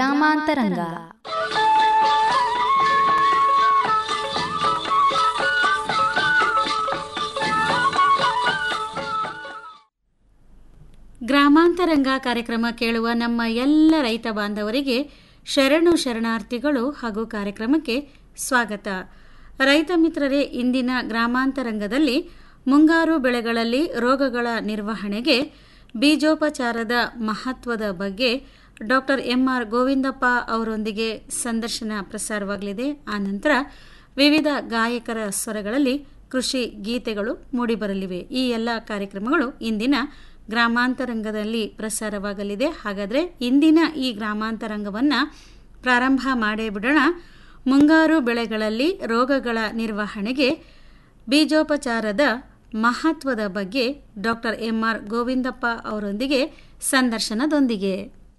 ಗ್ರಾಮಾಂತರಂಗ ಗ್ರಾಮಾಂತರಂಗ ಕಾರ್ಯಕ್ರಮ ಕೇಳುವ ನಮ್ಮ ಎಲ್ಲ ರೈತ ಬಾಂಧವರಿಗೆ ಶರಣು ಶರಣಾರ್ಥಿಗಳು ಹಾಗೂ ಕಾರ್ಯಕ್ರಮಕ್ಕೆ ಸ್ವಾಗತ ರೈತ ಮಿತ್ರರೇ ಇಂದಿನ ಗ್ರಾಮಾಂತರಂಗದಲ್ಲಿ ಮುಂಗಾರು ಬೆಳೆಗಳಲ್ಲಿ ರೋಗಗಳ ನಿರ್ವಹಣೆಗೆ ಬೀಜೋಪಚಾರದ ಮಹತ್ವದ ಬಗ್ಗೆ ಡಾಕ್ಟರ್ ಎಂಆರ್ ಗೋವಿಂದಪ್ಪ ಅವರೊಂದಿಗೆ ಸಂದರ್ಶನ ಪ್ರಸಾರವಾಗಲಿದೆ ಆನಂತರ ವಿವಿಧ ಗಾಯಕರ ಸ್ವರಗಳಲ್ಲಿ ಕೃಷಿ ಗೀತೆಗಳು ಮೂಡಿಬರಲಿವೆ ಈ ಎಲ್ಲ ಕಾರ್ಯಕ್ರಮಗಳು ಇಂದಿನ ಗ್ರಾಮಾಂತರಂಗದಲ್ಲಿ ಪ್ರಸಾರವಾಗಲಿದೆ ಹಾಗಾದರೆ ಇಂದಿನ ಈ ಗ್ರಾಮಾಂತರಂಗವನ್ನು ಪ್ರಾರಂಭ ಮಾಡೇ ಬಿಡೋಣ ಮುಂಗಾರು ಬೆಳೆಗಳಲ್ಲಿ ರೋಗಗಳ ನಿರ್ವಹಣೆಗೆ ಬೀಜೋಪಚಾರದ ಮಹತ್ವದ ಬಗ್ಗೆ ಡಾಕ್ಟರ್ ಎಂಆರ್ ಗೋವಿಂದಪ್ಪ ಅವರೊಂದಿಗೆ ಸಂದರ್ಶನದೊಂದಿಗೆ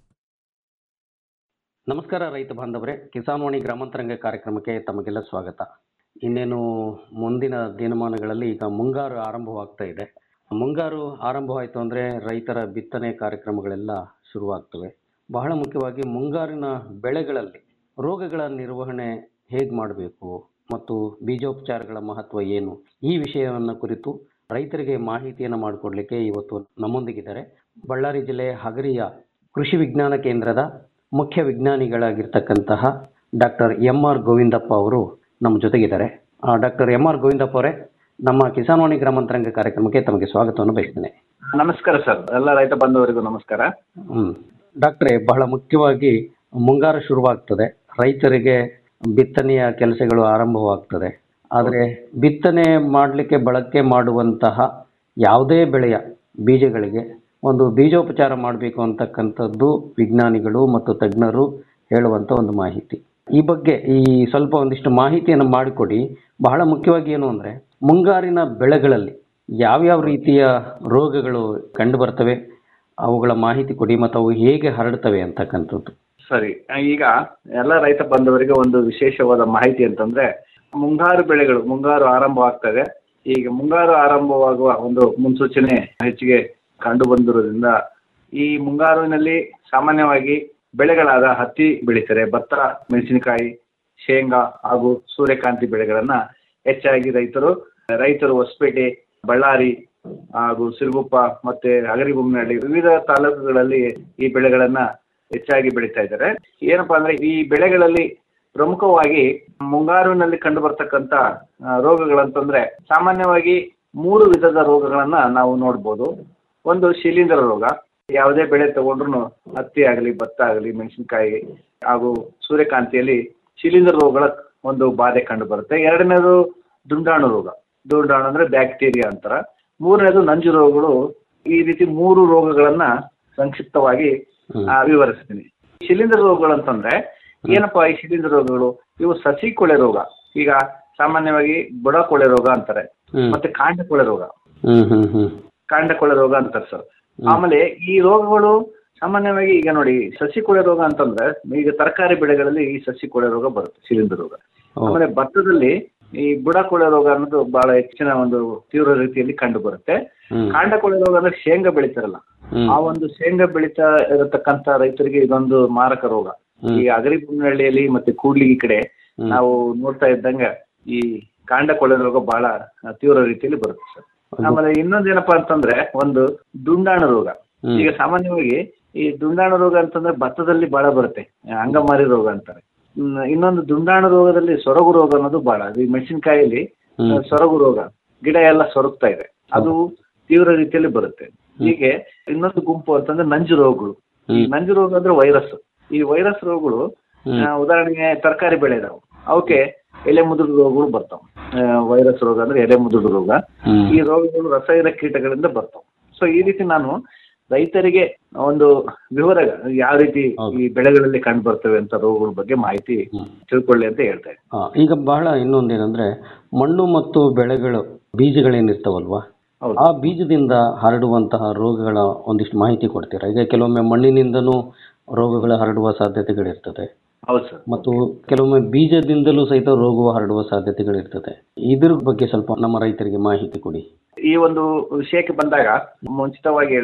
ನಮಸ್ಕಾರ ರೈತ ಬಾಂಧವರೇ ಕಿಸಾನ್ವಾಣಿ ಗ್ರಾಮಾಂತರಂಗ ಕಾರ್ಯಕ್ರಮಕ್ಕೆ ತಮಗೆಲ್ಲ ಸ್ವಾಗತ ಇನ್ನೇನು ಮುಂದಿನ ದಿನಮಾನಗಳಲ್ಲಿ ಈಗ ಮುಂಗಾರು ಆರಂಭವಾಗ್ತಾ ಇದೆ ಮುಂಗಾರು ಆರಂಭವಾಯಿತು ಅಂದರೆ ರೈತರ ಬಿತ್ತನೆ ಕಾರ್ಯಕ್ರಮಗಳೆಲ್ಲ ಶುರುವಾಗ್ತವೆ ಬಹಳ ಮುಖ್ಯವಾಗಿ ಮುಂಗಾರಿನ ಬೆಳೆಗಳಲ್ಲಿ ರೋಗಗಳ ನಿರ್ವಹಣೆ ಹೇಗೆ ಮಾಡಬೇಕು ಮತ್ತು ಬೀಜೋಪಚಾರಗಳ ಮಹತ್ವ ಏನು ಈ ವಿಷಯವನ್ನು ಕುರಿತು ರೈತರಿಗೆ ಮಾಹಿತಿಯನ್ನು ಮಾಡಿಕೊಡ್ಲಿಕ್ಕೆ ಇವತ್ತು ನಮ್ಮೊಂದಿಗಿದ್ದಾರೆ ಬಳ್ಳಾರಿ ಜಿಲ್ಲೆ ಹಗರಿಯ ಕೃಷಿ ವಿಜ್ಞಾನ ಕೇಂದ್ರದ ಮುಖ್ಯ ವಿಜ್ಞಾನಿಗಳಾಗಿರ್ತಕ್ಕಂತಹ ಡಾಕ್ಟರ್ ಎಂ ಆರ್ ಗೋವಿಂದಪ್ಪ ಅವರು ನಮ್ಮ ಜೊತೆಗಿದ್ದಾರೆ ಡಾಕ್ಟರ್ ಎಂ ಆರ್ ಗೋವಿಂದಪ್ಪ ಅವರೇ ನಮ್ಮ ಕಿಸಾನ್ವಾಣಿ ಗ್ರಾಮಾಂತರಂಗ ಕಾರ್ಯಕ್ರಮಕ್ಕೆ ತಮಗೆ ಸ್ವಾಗತವನ್ನು ಬಯಸ್ತೇನೆ ನಮಸ್ಕಾರ ಸರ್ ಎಲ್ಲ ರೈತ ಬಂಧುವರಿಗೂ ನಮಸ್ಕಾರ ಹ್ಮ್ ಡಾಕ್ಟ್ರೇ ಬಹಳ ಮುಖ್ಯವಾಗಿ ಮುಂಗಾರು ಶುರುವಾಗ್ತದೆ ರೈತರಿಗೆ ಬಿತ್ತನೆಯ ಕೆಲಸಗಳು ಆರಂಭವಾಗ್ತದೆ ಆದರೆ ಬಿತ್ತನೆ ಮಾಡಲಿಕ್ಕೆ ಬಳಕೆ ಮಾಡುವಂತಹ ಯಾವುದೇ ಬೆಳೆಯ ಬೀಜಗಳಿಗೆ ಒಂದು ಬೀಜೋಪಚಾರ ಮಾಡಬೇಕು ಅಂತಕ್ಕಂಥದ್ದು ವಿಜ್ಞಾನಿಗಳು ಮತ್ತು ತಜ್ಞರು ಹೇಳುವಂಥ ಒಂದು ಮಾಹಿತಿ ಈ ಬಗ್ಗೆ ಈ ಸ್ವಲ್ಪ ಒಂದಿಷ್ಟು ಮಾಹಿತಿಯನ್ನು ಮಾಡಿಕೊಡಿ ಬಹಳ ಮುಖ್ಯವಾಗಿ ಏನು ಅಂದರೆ ಮುಂಗಾರಿನ ಬೆಳೆಗಳಲ್ಲಿ ಯಾವ್ಯಾವ ರೀತಿಯ ರೋಗಗಳು ಕಂಡು ಬರ್ತವೆ ಅವುಗಳ ಮಾಹಿತಿ ಕೊಡಿ ಮತ್ತು ಅವು ಹೇಗೆ ಹರಡ್ತವೆ ಅಂತಕ್ಕಂಥದ್ದು ಸರಿ ಈಗ ಎಲ್ಲ ರೈತ ಬಂಧುವರಿಗೆ ಒಂದು ವಿಶೇಷವಾದ ಮಾಹಿತಿ ಅಂತಂದ್ರೆ ಮುಂಗಾರು ಬೆಳೆಗಳು ಮುಂಗಾರು ಆರಂಭವಾಗ್ತದೆ ಈಗ ಮುಂಗಾರು ಆರಂಭವಾಗುವ ಒಂದು ಮುನ್ಸೂಚನೆ ಹೆಚ್ಚಿಗೆ ಕಂಡು ಬಂದಿರೋದ್ರಿಂದ ಈ ಮುಂಗಾರಿನಲ್ಲಿ ಸಾಮಾನ್ಯವಾಗಿ ಬೆಳೆಗಳಾದ ಹತ್ತಿ ಬೆಳೀತಾರೆ ಭತ್ತ ಮೆಣಸಿನಕಾಯಿ ಶೇಂಗಾ ಹಾಗೂ ಸೂರ್ಯಕಾಂತಿ ಬೆಳೆಗಳನ್ನ ಹೆಚ್ಚಾಗಿ ರೈತರು ರೈತರು ಹೊಸಪೇಟೆ ಬಳ್ಳಾರಿ ಹಾಗೂ ಸಿರುಗುಪ್ಪ ಮತ್ತೆ ಹಗರಿಬೊಮ್ಮನಹಳ್ಳಿ ವಿವಿಧ ತಾಲೂಕುಗಳಲ್ಲಿ ಈ ಬೆಳೆಗಳನ್ನ ಹೆಚ್ಚಾಗಿ ಬೆಳೀತಾ ಇದ್ದಾರೆ ಏನಪ್ಪಾ ಅಂದ್ರೆ ಈ ಬೆಳೆಗಳಲ್ಲಿ ಪ್ರಮುಖವಾಗಿ ಮುಂಗಾರಿನಲ್ಲಿ ಕಂಡು ಬರ್ತಕ್ಕಂಥ ರೋಗಗಳಂತಂದ್ರೆ ಸಾಮಾನ್ಯವಾಗಿ ಮೂರು ವಿಧದ ರೋಗಗಳನ್ನ ನಾವು ನೋಡ್ಬೋದು ಒಂದು ಶಿಲೀಂಧ್ರ ರೋಗ ಯಾವುದೇ ಬೆಳೆ ತಗೊಂಡ್ರು ಹತ್ತಿ ಆಗಲಿ ಭತ್ತ ಆಗಲಿ ಮೆಣಸಿನಕಾಯಿ ಹಾಗೂ ಸೂರ್ಯಕಾಂತಿಯಲ್ಲಿ ಶಿಲೀಂಧ್ರ ರೋಗಗಳ ಒಂದು ಬಾಧೆ ಕಂಡು ಬರುತ್ತೆ ಎರಡನೇದು ದುಂಡಾಣು ರೋಗ ದುಂಡಾಣು ಅಂದ್ರೆ ಬ್ಯಾಕ್ಟೀರಿಯಾ ಅಂತಾರ ಮೂರನೇದು ನಂಜು ರೋಗಗಳು ಈ ರೀತಿ ಮೂರು ರೋಗಗಳನ್ನ ಸಂಕ್ಷಿಪ್ತವಾಗಿ ಆ, ವಿವರಿಸ್ತೀನಿ ಶಿಲೀಂಧ್ರ ರೋಗಗಳಂತಂದ್ರೆ ಏನಪ್ಪಾ ಈ ಶಿಲೀಂಧ್ರ ರೋಗಗಳು ಇವು ಸಸಿ ಕೊಳೆ ರೋಗ ಈಗ ಸಾಮಾನ್ಯವಾಗಿ ಬುಡ ಕೊಳೆ ರೋಗ ಅಂತಾರೆ ಹ್ಮ್. ಮತ್ತೆ ಕಾಂಡ ಕೊಳೆ ರೋಗ ಹ್ಮ್ ಹ್ಮ್ ಹ್ಮ್ ಕಾಂಡ ಕೊಳೆ ರೋಗ ಅಂತಾರೆ ಸರ್ ಆಮೇಲೆ ಈ ರೋಗಗಳು ಸಾಮಾನ್ಯವಾಗಿ ಈಗ ನೋಡಿ ಸಸಿ ಕೊಳೆ ರೋಗ ಅಂತಂದ್ರೆ ಈಗ ತರಕಾರಿ ಬೆಳೆಗಳಲ್ಲಿ ಈ ಸಸಿ ಕೊಳೆ ರೋಗ ಬರುತ್ತೆ ಶಿಲೀಂಧ್ರ ರೋಗ ಓ. ಆಮೇಲೆ ಭತ್ತದಲ್ಲಿ ಈ ಬುಡ ಕೊಳೆ ರೋಗ ಅನ್ನೋದು ಬಹಳ ಹೆಚ್ಚಿನ ಒಂದು ತೀವ್ರ ರೀತಿಯಲ್ಲಿ ಕಂಡು ಬರುತ್ತೆ ಹ್ಮ್. ಕಾಂಡ ಕೊಳೆ ರೋಗ ಅಂದ್ರೆ ಶೇಂಗಾ ಬೆಳಿತಾರಲ್ಲ ಹ್ಮ್. ಆ ಒಂದು ಶೇಂಗಾ ಬೆಳೀತಾ ಇರತಕ್ಕಂತ ರೈತರಿಗೆ ಇದೊಂದು ಮಾರಕ ರೋಗ ಹ್ಮ್. ಈ ಅಗರಿಬೊಮ್ಮನಹಳ್ಳಿಯಲ್ಲಿ ಮತ್ತೆ ಕೂಡ್ಲಿಗಿ ಕಡೆ ಹ್ಮ್. ನಾವು ನೋಡ್ತಾ ಇದ್ದಂಗ ಈ ಕಾಂಡ ಕೊಳೆ ರೋಗ ಬಹಳ ತೀವ್ರ ರೀತಿಯಲ್ಲಿ ಬರುತ್ತೆ ಸರ್ ಆಮೇಲೆ ಇನ್ನೊಂದೇನಪ್ಪಾ ಅಂತಂದ್ರೆ ಒಂದು ದುಂಡಾಣು ರೋಗ ಹ್ಮ್. ಈಗ ಸಾಮಾನ್ಯವಾಗಿ ಈ ದುಂಡಾಣು ರೋಗ ಅಂತಂದ್ರೆ ಭತ್ತದಲ್ಲಿ ಬಹಳ ಬರುತ್ತೆ ಅಂಗಮಾರಿ ರೋಗ ಅಂತಾರೆ ಹ್ಮ್, ಇನ್ನೊಂದು ದುಂಡಾಣು ರೋಗದಲ್ಲಿ ಸೊರಗು ರೋಗ ಅನ್ನೋದು ಬಹಳ ಈ ಮೆಣಸಿನಕಾಯಲ್ಲಿ ಹ್ಮ್. ಸೊರಗು ರೋಗ ಗಿಡ ಎಲ್ಲ ಸೊರಗ್ತಾ ಇದೆ ಅದು ತೀವ್ರ ರೀತಿಯಲ್ಲಿ ಬರುತ್ತೆ ಹೀಗೆ ಇನ್ನೊಂದು ಗುಂಪು ಅಂತಂದ್ರೆ ನಂಜು ರೋಗಗಳು ಈ ಹ್ಮ್. ನಂಜು ರೋಗ ಅಂದ್ರೆ ವೈರಸ್ ಈ ವೈರಸ್ ರೋಗಗಳು ಹ್ಮ್. ಆ, ಉದಾಹರಣೆಗೆ ತರಕಾರಿ ಬೆಳೆ ಇದಾವೆ ಅವಕ್ಕೆ ಎಲೆ ಮುದುಡು ರೋಗಗಳು ಬರ್ತಾವೆ ವೈರಸ್ ರೋಗ ಅಂದ್ರೆ ಎಲೆ ಮುದುಡು ರೋಗ ಹ್ಮ್. ಈ ರೋಗಗಳು ರಸಾಯನ ಕೀಟಗಳಿಂದ ಬರ್ತಾವೆ ಸೊ ಈ ರೀತಿ ನಾನು ರೈತರಿಗೆ ಒಂದು ವಿವರ ಯಾವ ರೀತಿ ಹೌದು. ಈ ಬೆಳೆಗಳಲ್ಲಿ ಕಂಡು ಬರ್ತವೆ ಅಂತ ರೋಗಗಳ ಬಗ್ಗೆ ಮಾಹಿತಿ ಹ್ಮ್. ತಿಳ್ಕೊಳ್ಳಿ ಅಂತ ಹೇಳ್ತಾ ಇದ್ದೀನಿ ಆ, ಈಗ ಬಹಳ ಇನ್ನೊಂದೇನಂದ್ರೆ ಮಣ್ಣು ಮತ್ತು ಬೆಳೆಗಳು ಬೀಜಗಳೇನಿರ್ತಾವಲ್ವಾ ಹೌದು. ಆ ಬೀಜದಿಂದ ಹರಡುವಂತಹ ರೋಗಗಳ ಒಂದಿಷ್ಟು ಮಾಹಿತಿ ಕೊಡ್ತೀರಾ ಈಗ ಕೆಲವೊಮ್ಮೆ ಮಣ್ಣಿನಿಂದನೂ ರೋಗಗಳು ಹರಡುವ ಸಾಧ್ಯತೆಗಳಿರ್ತದೆ ಹೌದು ಸರ್ ಮತ್ತು ಕೆಲವೊಮ್ಮೆ ಬೀಜದಿಂದಲೂ ಸಹಿತ ರೋಗವು ಹರಡುವ ಸಾಧ್ಯತೆಗಳಿರ್ತದೆ ಇದ್ರ ಬಗ್ಗೆ ಸ್ವಲ್ಪ ನಮ್ಮ ರೈತರಿಗೆ ಮಾಹಿತಿ ಕೊಡಿ ಈ ಒಂದು ವಿಷಯಕ್ಕೆ ಬಂದಾಗ ಮುಂಚಿತವಾಗಿ ಹೇಳಿದೆ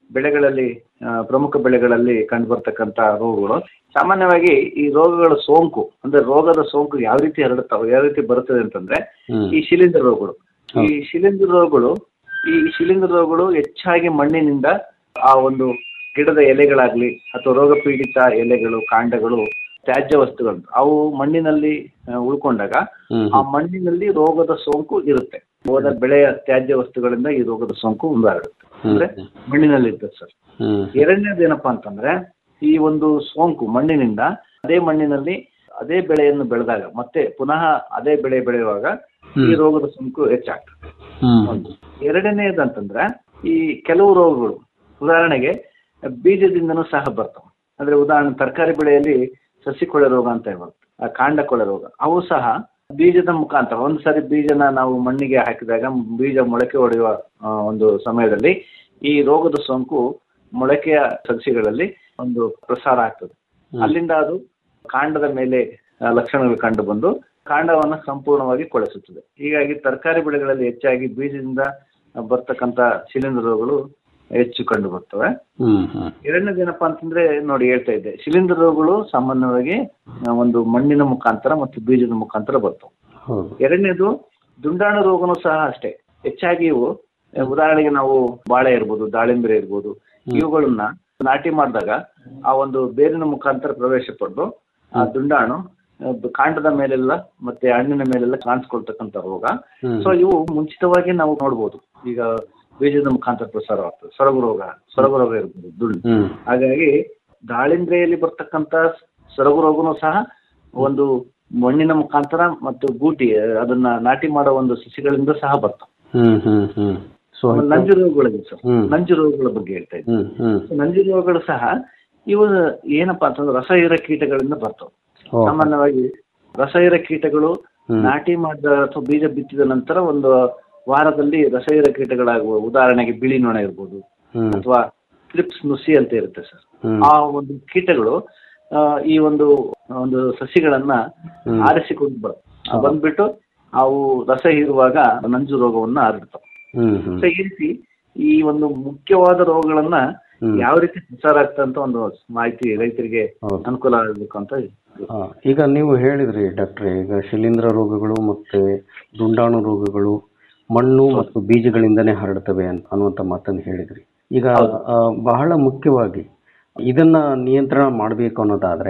ಬೆಳೆಗಳಲ್ಲಿ ಆ, ಪ್ರಮುಖ ಬೆಳೆಗಳಲ್ಲಿ ಕಂಡು ಬರ್ತಕ್ಕಂಥ ರೋಗಗಳು ಸಾಮಾನ್ಯವಾಗಿ ಈ ರೋಗಗಳ ಸೋಂಕು ಅಂದ್ರೆ ರೋಗದ ಸೋಂಕು ಯಾವ ರೀತಿ ಹರಡುತ್ತಾವೆ ಯಾವ ರೀತಿ ಬರುತ್ತದೆ ಅಂತಂದ್ರೆ ಹ್ಮ್ ಈ ಶಿಲೀಂಧ್ರ ರೋಗಗಳು ಈ ಶಿಲೀಂಧ್ರ ರೋಗಗಳು ಈ ಶಿಲೀಂಧ್ರ ರೋಗಗಳು ಹೆಚ್ಚಾಗಿ ಮಣ್ಣಿನಿಂದ ಆ ಒಂದು ಗಿಡದ ಎಲೆಗಳಾಗ್ಲಿ ಅಥವಾ ರೋಗ ಪೀಡಿತ ಎಲೆಗಳು ಕಾಂಡಗಳು ತ್ಯಾಜ್ಯ ವಸ್ತುಗಳು ಅವು ಮಣ್ಣಿನಲ್ಲಿ ಆ, ಉಳ್ಕೊಂಡಾಗ ಹ್ಮ್ ಆ ಮಣ್ಣಿನಲ್ಲಿ ರೋಗದ ಸೋಂಕು ಇರುತ್ತೆ ಹೋದ ಬೆಳೆಯ ತ್ಯಾಜ್ಯ ವಸ್ತುಗಳಿಂದ ಈ ರೋಗದ ಸೋಂಕು ಉಂಟಾಗುತ್ತೆ ಅಂದ್ರೆ ಮಣ್ಣಿನಲ್ಲಿ ಇರ್ತದೆ ಸರ್ ಹ್ಮ್ ಎರಡನೇದು ಏನಪ್ಪಾ ಅಂತಂದ್ರೆ ಈ ಒಂದು ಸೋಂಕು ಮಣ್ಣಿನಿಂದ ಅದೇ ಮಣ್ಣಿನಲ್ಲಿ ಅದೇ ಬೆಳೆಯನ್ನು ಬೆಳೆದಾಗ ಮತ್ತೆ ಪುನಃ ಅದೇ ಬೆಳೆ ಬೆಳೆಯುವಾಗ ಈ ರೋಗದ ಸೋಂಕು ಹೆಚ್ಚಾಗ್ತದೆ ಹ್ಮ್ ಒಂದು ಎರಡನೇದು ಅಂತಂದ್ರೆ ಈ ಕೆಲವು ರೋಗಗಳು ಉದಾಹರಣೆಗೆ ಬೀಜದಿಂದನೂ ಸಹ ಬರ್ತವೆ ಅಂದ್ರೆ ಉದಾಹರಣೆ ತರಕಾರಿ ಬೆಳೆಯಲ್ಲಿ ಸಸಿ ಕೊಳೆ ರೋಗ ಅಂತ ಬರುತ್ತೆ ಆ ಕಾಂಡ ಕೊಳೆ ರೋಗ ಅವು ಸಹ ಬೀಜದ ಮುಖಾಂತರ ಒಂದು ಸಾರಿ ಬೀಜನ ನಾವು ಮಣ್ಣಿಗೆ ಹಾಕಿದಾಗ ಬೀಜ ಮೊಳಕೆ ಹೊಡೆಯುವ ಆ, ಒಂದು ಸಮಯದಲ್ಲಿ ಈ ರೋಗದ ಸೋಂಕು ಮೊಳಕೆಯ ಸಸ್ಯಗಳಲ್ಲಿ ಒಂದು ಪ್ರಸಾರ ಆಗ್ತದೆ ಅಲ್ಲಿಂದ ಅದು ಕಾಂಡದ ಮೇಲೆ ಆ, ಲಕ್ಷಣಗಳು ಕಂಡು ಬಂದು ಕಾಂಡವನ್ನು ಸಂಪೂರ್ಣವಾಗಿ ಕೊಳೆಸುತ್ತದೆ ಹೀಗಾಗಿ ತರಕಾರಿ ಬೆಳೆಗಳಲ್ಲಿ ಹೆಚ್ಚಾಗಿ ಬೀಜದಿಂದ ಬರ್ತಕ್ಕಂಥ ಶಿಲೀಂಧ್ರ ರೋಗಗಳು ಹೆಚ್ಚು ಕಂಡು ಬರ್ತವೆ ಹ್ಮ್ ಹ್ಮ್ ಎರಡನೇದು ಏನಪ್ಪಾ ಅಂತಂದ್ರೆ ನೋಡಿ ಹೇಳ್ತಾ ಇದ್ದೆ ಶಿಲೀಂಧ್ರ ರೋಗಗಳು ಸಾಮಾನ್ಯವಾಗಿ ಆ, ಒಂದು ಮಣ್ಣಿನ ಮುಖಾಂತರ ಮತ್ತು ಬೀಜದ ಮುಖಾಂತರ ಬರ್ತವೆ ಹೌದು ಎರಡನೇದು ದುಂಡಾಣು ರೋಗನೂ ಸಹ ಅಷ್ಟೇ ಹೆಚ್ಚಾಗಿ ಇವು ಆ, ಉದಾಹರಣೆಗೆ ನಾವು ಬಾಳೆ ಇರ್ಬೋದು ದಾಳಿಂಬೆ ಇರ್ಬೋದು ಇವುಗಳನ್ನ ನಾಟಿ ಮಾಡಿದಾಗ ಆ ಒಂದು ಬೇರಿನ ಮುಖಾಂತರ ಪ್ರವೇಶ ಪಡೆದು ಆ ದುಂಡಾಣು ಆ, ಬ- ಕಾಂಡದ ಮೇಲೆಲ್ಲ ಮತ್ತೆ ಹಣ್ಣಿನ ಮೇಲೆಲ್ಲ ಕಾಣಿಸ್ಕೊಳ್ತಕ್ಕಂಥ ರೋಗ ಹ್ಮ್. ಸೊ ಇವು ಮುಂಚಿತವಾಗಿ ನಾವು ನೋಡ್ಬೋದು ಈಗ ಬೀಜದ ಮುಖಾಂತರ ಪ್ರಸಾರವಾಗ್ತದೆ ಸೊರಗು ರೋಗ ಸೊರಗು ರೋಗ ಇರ್ಬೋದು ದುಂಡು ಹ್ಮ್ ಹಾಗಾಗಿ ದಾಳಿಂಬೆಯಲ್ಲಿ ಬರ್ತಕ್ಕಂಥ ಸೊರಗು ರೋಗನೂ ಸಹ ಒಂದು ಮಣ್ಣಿನ ಮುಖಾಂತರ ಮತ್ತು ಗೂಟಿ ಅದನ್ನ ನಾಟಿ ಮಾಡೋ ಒಂದು ಸಸಿಗಳಿಂದ ಸಹ ಬರ್ತವೆ ಹ್ಮ್ ಹ್ಮ್ ಹ್ಮ್ ಸೊ ಆಮೇಲೆ ನಂಜು ರೋಗಗಳಿವೆ ಸರ್ ಹ್ಮ್. ನಂಜು ರೋಗಗಳ ಬಗ್ಗೆ ಹೇಳ್ತಾ ಇದ್ದೀನಿ ಹ್ಮ್ ಹ್ಮ್ ಸೊ ನಂಜು ರೋಗಗಳು ಸಹ ಇವು ಏನಪ್ಪಾ ಅಂತಂದ್ರೆ ರಸಹೀರ ಕೀಟಗಳಿಂದ ಬರ್ತವೆ ಓ ಸಾಮಾನ್ಯವಾಗಿ ರಸಹೀರ ಕೀಟಗಳು ಹ್ಮ್. ನಾಟಿ ಮಾಡಿದ ಅಥವಾ ಬೀಜ ಬಿತ್ತಿದ ನಂತರ ಒಂದು ವಾರದಲ್ಲಿ ರಸಹೀರ ಕೀಟಗಳಾಗುವ ಉದಾಹರಣೆಗೆ ಬಿಳಿ ನೊಣ ಇರ್ಬೋದು ಹ್ಮ್ ಅಥವಾ ಕ್ಲಿಪ್ಸ್ ನುಸಿ ಅಂತ ಇರುತ್ತೆ ಸರ್ ಹ್ಮ್ ಆ ಒಂದು ಕೀಟಗಳು ಆ, ಈ ಒಂದು ಒಂದು ಸಸಿಗಳನ್ನ ಹ್ಮ್. ಆರಿಸಿಕೊಂಡು ಬರ್ತವೆ ಆ, ಬಂದ್ಬಿಟ್ಟು ಅವು ರಸ ಹೀರುವಾಗ ನಂಜು ರೋಗವನ್ನ ಹರಡ್ತವೆ ಹ್ಮ್ ಹ್ಮ್ ಸೊ ಈ ರೀತಿ ಈ ಒಂದು ಮುಖ್ಯವಾದ ರೋಗಗಳನ್ನ ಹ್ಮ್. ಯಾವ ರೀತಿ ಪ್ರಸಾರ ಆಗ್ತದೆ ಅಂತ ಒಂದು ಮಾಹಿತಿ ರೈತರಿಗೆ ಹೌದು. ಅನುಕೂಲ ಆಗಬೇಕು ಅಂತ ಆ, ಈಗ ನೀವು ಹೇಳಿದ್ರಿ ಡಾಕ್ಟ್ರೆ ಈಗ ಶಿಲೀಂಧ್ರ ರೋಗಗಳು ಮತ್ತೆ ದುಂಡಾಣು ರೋಗಗಳು ಮಣ್ಣು ಮತ್ತು ಬೀಜಗಳಿಂದನೇ ಹರಡ್ತವೆ ಅಂತ ಅನ್ನುವಂಥ ಮಾತನ್ನು ಹೇಳಿದ್ರಿ ಈಗ ಆ, ಬಹಳ ಮುಖ್ಯವಾಗಿ ಇದನ್ನ ನಿಯಂತ್ರಣ ಮಾಡಬೇಕು ಅನ್ನೋದಾದ್ರೆ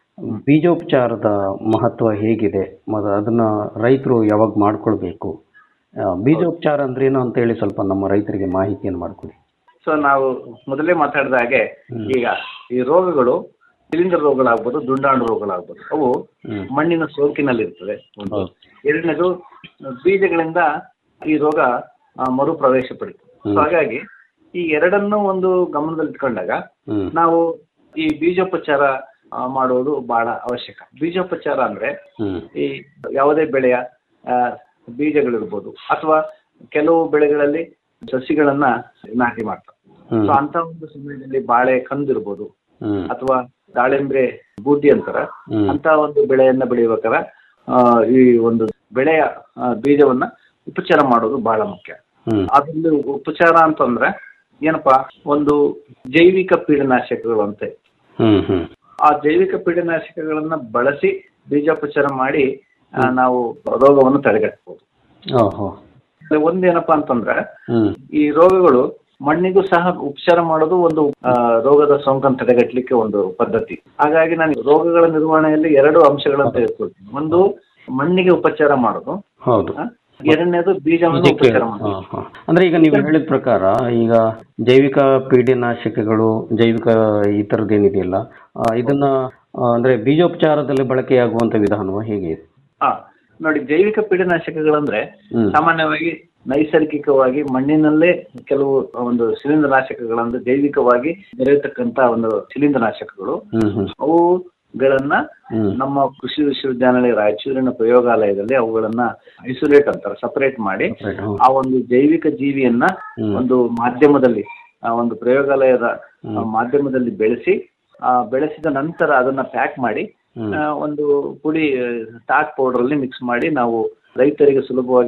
ಬೀಜೋಪಚಾರದ ಮಹತ್ವ ಹೇಗಿದೆ ಮತ್ತು ಅದನ್ನ ರೈತರು ಯಾವಾಗ ಮಾಡ್ಕೊಳ್ಬೇಕು ಆ, ಬೀಜೋಪಚಾರ ಅಂದ್ರೇನು ಅಂತ ಹೇಳಿ ಸ್ವಲ್ಪ ನಮ್ಮ ರೈತರಿಗೆ ಮಾಹಿತಿಯನ್ನು ಮಾಡ್ಕೊಡಿ ಸೊ ನಾವು ಮೊದಲೇ ಮಾತಾಡಿದ ಹಾಗೆ ಈಗ ಈ ರೋಗಗಳು ಶಿಲೀಂಧ್ರ ರೋಗಗಳಾಗ್ಬೋದು ದುಂಡಾಣು ರೋಗಗಳಾಗ್ಬೋದು ಅವು ಹ್ಮ್. ಮಣ್ಣಿನ ಸೋಂಕಿನಲ್ಲಿರ್ತದೆ ಒಂದು ಹೌದು. ಎರಡನೇದು ಬೀಜಗಳಿಂದ ಈ ರೋಗ ಆ, ಮರುಪ್ರವೇಶ ಪಡಿತು ಸೊ ಹಾಗಾಗಿ ಈ ಎರಡನ್ನೂ ಒಂದು ಗಮನದಲ್ಲಿಟ್ಕೊಂಡಾಗ ಹ್ಮ್ ನಾವು ಈ ಬೀಜೋಪಚಾರ ಆ, ಮಾಡುವುದು ಬಹಳ ಅವಶ್ಯಕ ಬೀಜೋಪಚಾರ ಅಂದ್ರೆ ಹ್ಮ್ ಈ ಯಾವುದೇ ಬೆಳೆಯ ಆ, ಬೀಜಗಳಿರ್ಬೋದು ಅಥವಾ ಕೆಲವು ಬೆಳೆಗಳಲ್ಲಿ ಸಸಿಗಳನ್ನ ನಾಟಿ ಮಾಡ್ತಾರೆ ಹ್ಮ್ ಸೊ ಅಂತ ಒಂದು ಸಮಯದಲ್ಲಿ ಬಾಳೆ ಕಂದಿರ್ಬೋದು ಹ್ಮ್ ಅಥವಾ ದಾಳಿಂಬ್ರೆ ಬೂಟಿ ಅಂತಾರ ಹ್ಮ್. ಅಂತ ಒಂದು ಬೆಳೆಯನ್ನ ಬೆಳೆಯಬೇಕಾದ್ರೆ ಆ, ಈ ಒಂದು ಬೆಳೆಯ ಆ, ಬೀಜವನ್ನ ಉಪಚಾರ ಮಾಡೋದು ಬಹಳ ಮುಖ್ಯ ಹ್ಮ್ ಅದರಲ್ಲಿ ಉಪಚಾರ ಅಂತಂದ್ರೆ ಏನಪ್ಪಾ ಒಂದು ಜೈವಿಕ ಪೀಡನಾಶಕಗಳು ಅಂತೆ ಹ್ಮ್ ಹ್ಮ್ ಆ ಜೈವಿಕ ಪೀಡನಾಶಕಗಳನ್ನ ಬಳಸಿ ಬೀಜೋಪಚಾರ ಮಾಡಿ ಆ, ನಾವು ರೋಗವನ್ನು ತಡೆಗಟ್ಟಬಹುದು ಓಹೋ ಒಂದೇನಪ್ಪಾ ಅಂತಂದ್ರೆ ಹ್ಮ್ ಈ ರೋಗಗಳು ಮಣ್ಣಿಗೂ ಸಹ ಉಪಚಾರ ಮಾಡೋದು ಒಂದು ಆ, ರೋಗದ ಸೋಂಕನ್ನು ತಡೆಗಟ್ಟಲಿಕ್ಕೆ ಒಂದು ಪದ್ಧತಿ ಹಾಗಾಗಿ ನಾನು ರೋಗಗಳ ನಿರ್ವಹಣೆಯಲ್ಲಿ ಎರಡು ಅಂಶಗಳನ್ನು ತೆಗೆದುಕೊಳ್ತೀನಿ ಒಂದು ಮಣ್ಣಿಗೆ ಉಪಚಾರ ಮಾಡೋದು ಹೌದು ಆ, ಎರಡನೇದು ಬೀಜವನ್ನು ಇದಕ್ಕೆ ಉಪಚಾರ ಮಾಡೋದು ಹಾ, ಹಾ. ಅಂದ್ರೆ ಈಗ ನೀವು ಹೇಳಿದ ಪ್ರಕಾರ ಈಗ ಜೈವಿಕ ಪೀಡನಾಶಕಗಳು ಜೈವಿಕ ಈ ಥರದ್ದೇನಿದೆಯಲ್ಲ ಆ, ಇದನ್ನ ಆ, ಅಂದ್ರೆ ಬೀಜೋಪಚಾರದಲ್ಲಿ ಬಳಕೆಯಾಗುವಂತ ವಿಧಾನವ ಹೇಗೆ ಇದೆ ಹಾ ನೋಡಿ ಜೈವಿಕ ಪೀಡನಾಶಕಗಳಂದ್ರೆ ಹ್ಮ್. ಸಾಮಾನ್ಯವಾಗಿ ನೈಸರ್ಗಿಕವಾಗಿ ಮಣ್ಣಿನಲ್ಲೇ ಕೆಲವು ಒಂದು ಶಿಲೀಂಧ್ರನಾಶಕಗಳಂದ್ರೆ ಜೈವಿಕವಾಗಿ ದೊರೆಯತಕ್ಕಂತ ಒಂದು ಶಿಲೀಂಧ್ರನಾಶಕಗಳು ಹ್ಮ್ ಹ್ಮ್ ಅವುಗಳನ್ನ ಹ್ಮ್ ನಮ್ಮ ಕೃಷಿ ವಿಶ್ವವಿದ್ಯಾನಿಲಯ ರಾಯಚೂರಿನ ಪ್ರಯೋಗಾಲಯದಲ್ಲಿ ಅವುಗಳನ್ನ ಐಸೋಲೇಟ್ ಅಂತಾರೆ ಸಪರೇಟ್ ಮಾಡಿ Separate, ಹ್ಮ್. ಆ ಒಂದು ಜೈವಿಕ ಜೀವಿಯನ್ನ ಹ್ಮ್. ಒಂದು ಮಾಧ್ಯಮದಲ್ಲಿ ಆ ಒಂದು ಪ್ರಯೋಗಾಲಯದ ಆ, ಮಾಧ್ಯಮದಲ್ಲಿ ಬೆಳೆಸಿ ಆ ಬೆಳೆಸಿದ ನಂತರ ಅದನ್ನ ಪ್ಯಾಕ್ ಮಾಡಿ ಹ್ಮ್. ಆ, ಒಂದು ಪುಡಿ ಟಾಕ್ ಪೌಡರ್ ಅಲ್ಲಿ ಮಿಕ್ಸ್ ಮಾಡಿ ನಾವು ರೈತರಿಗೆ ಸುಲಭವಾಗಿ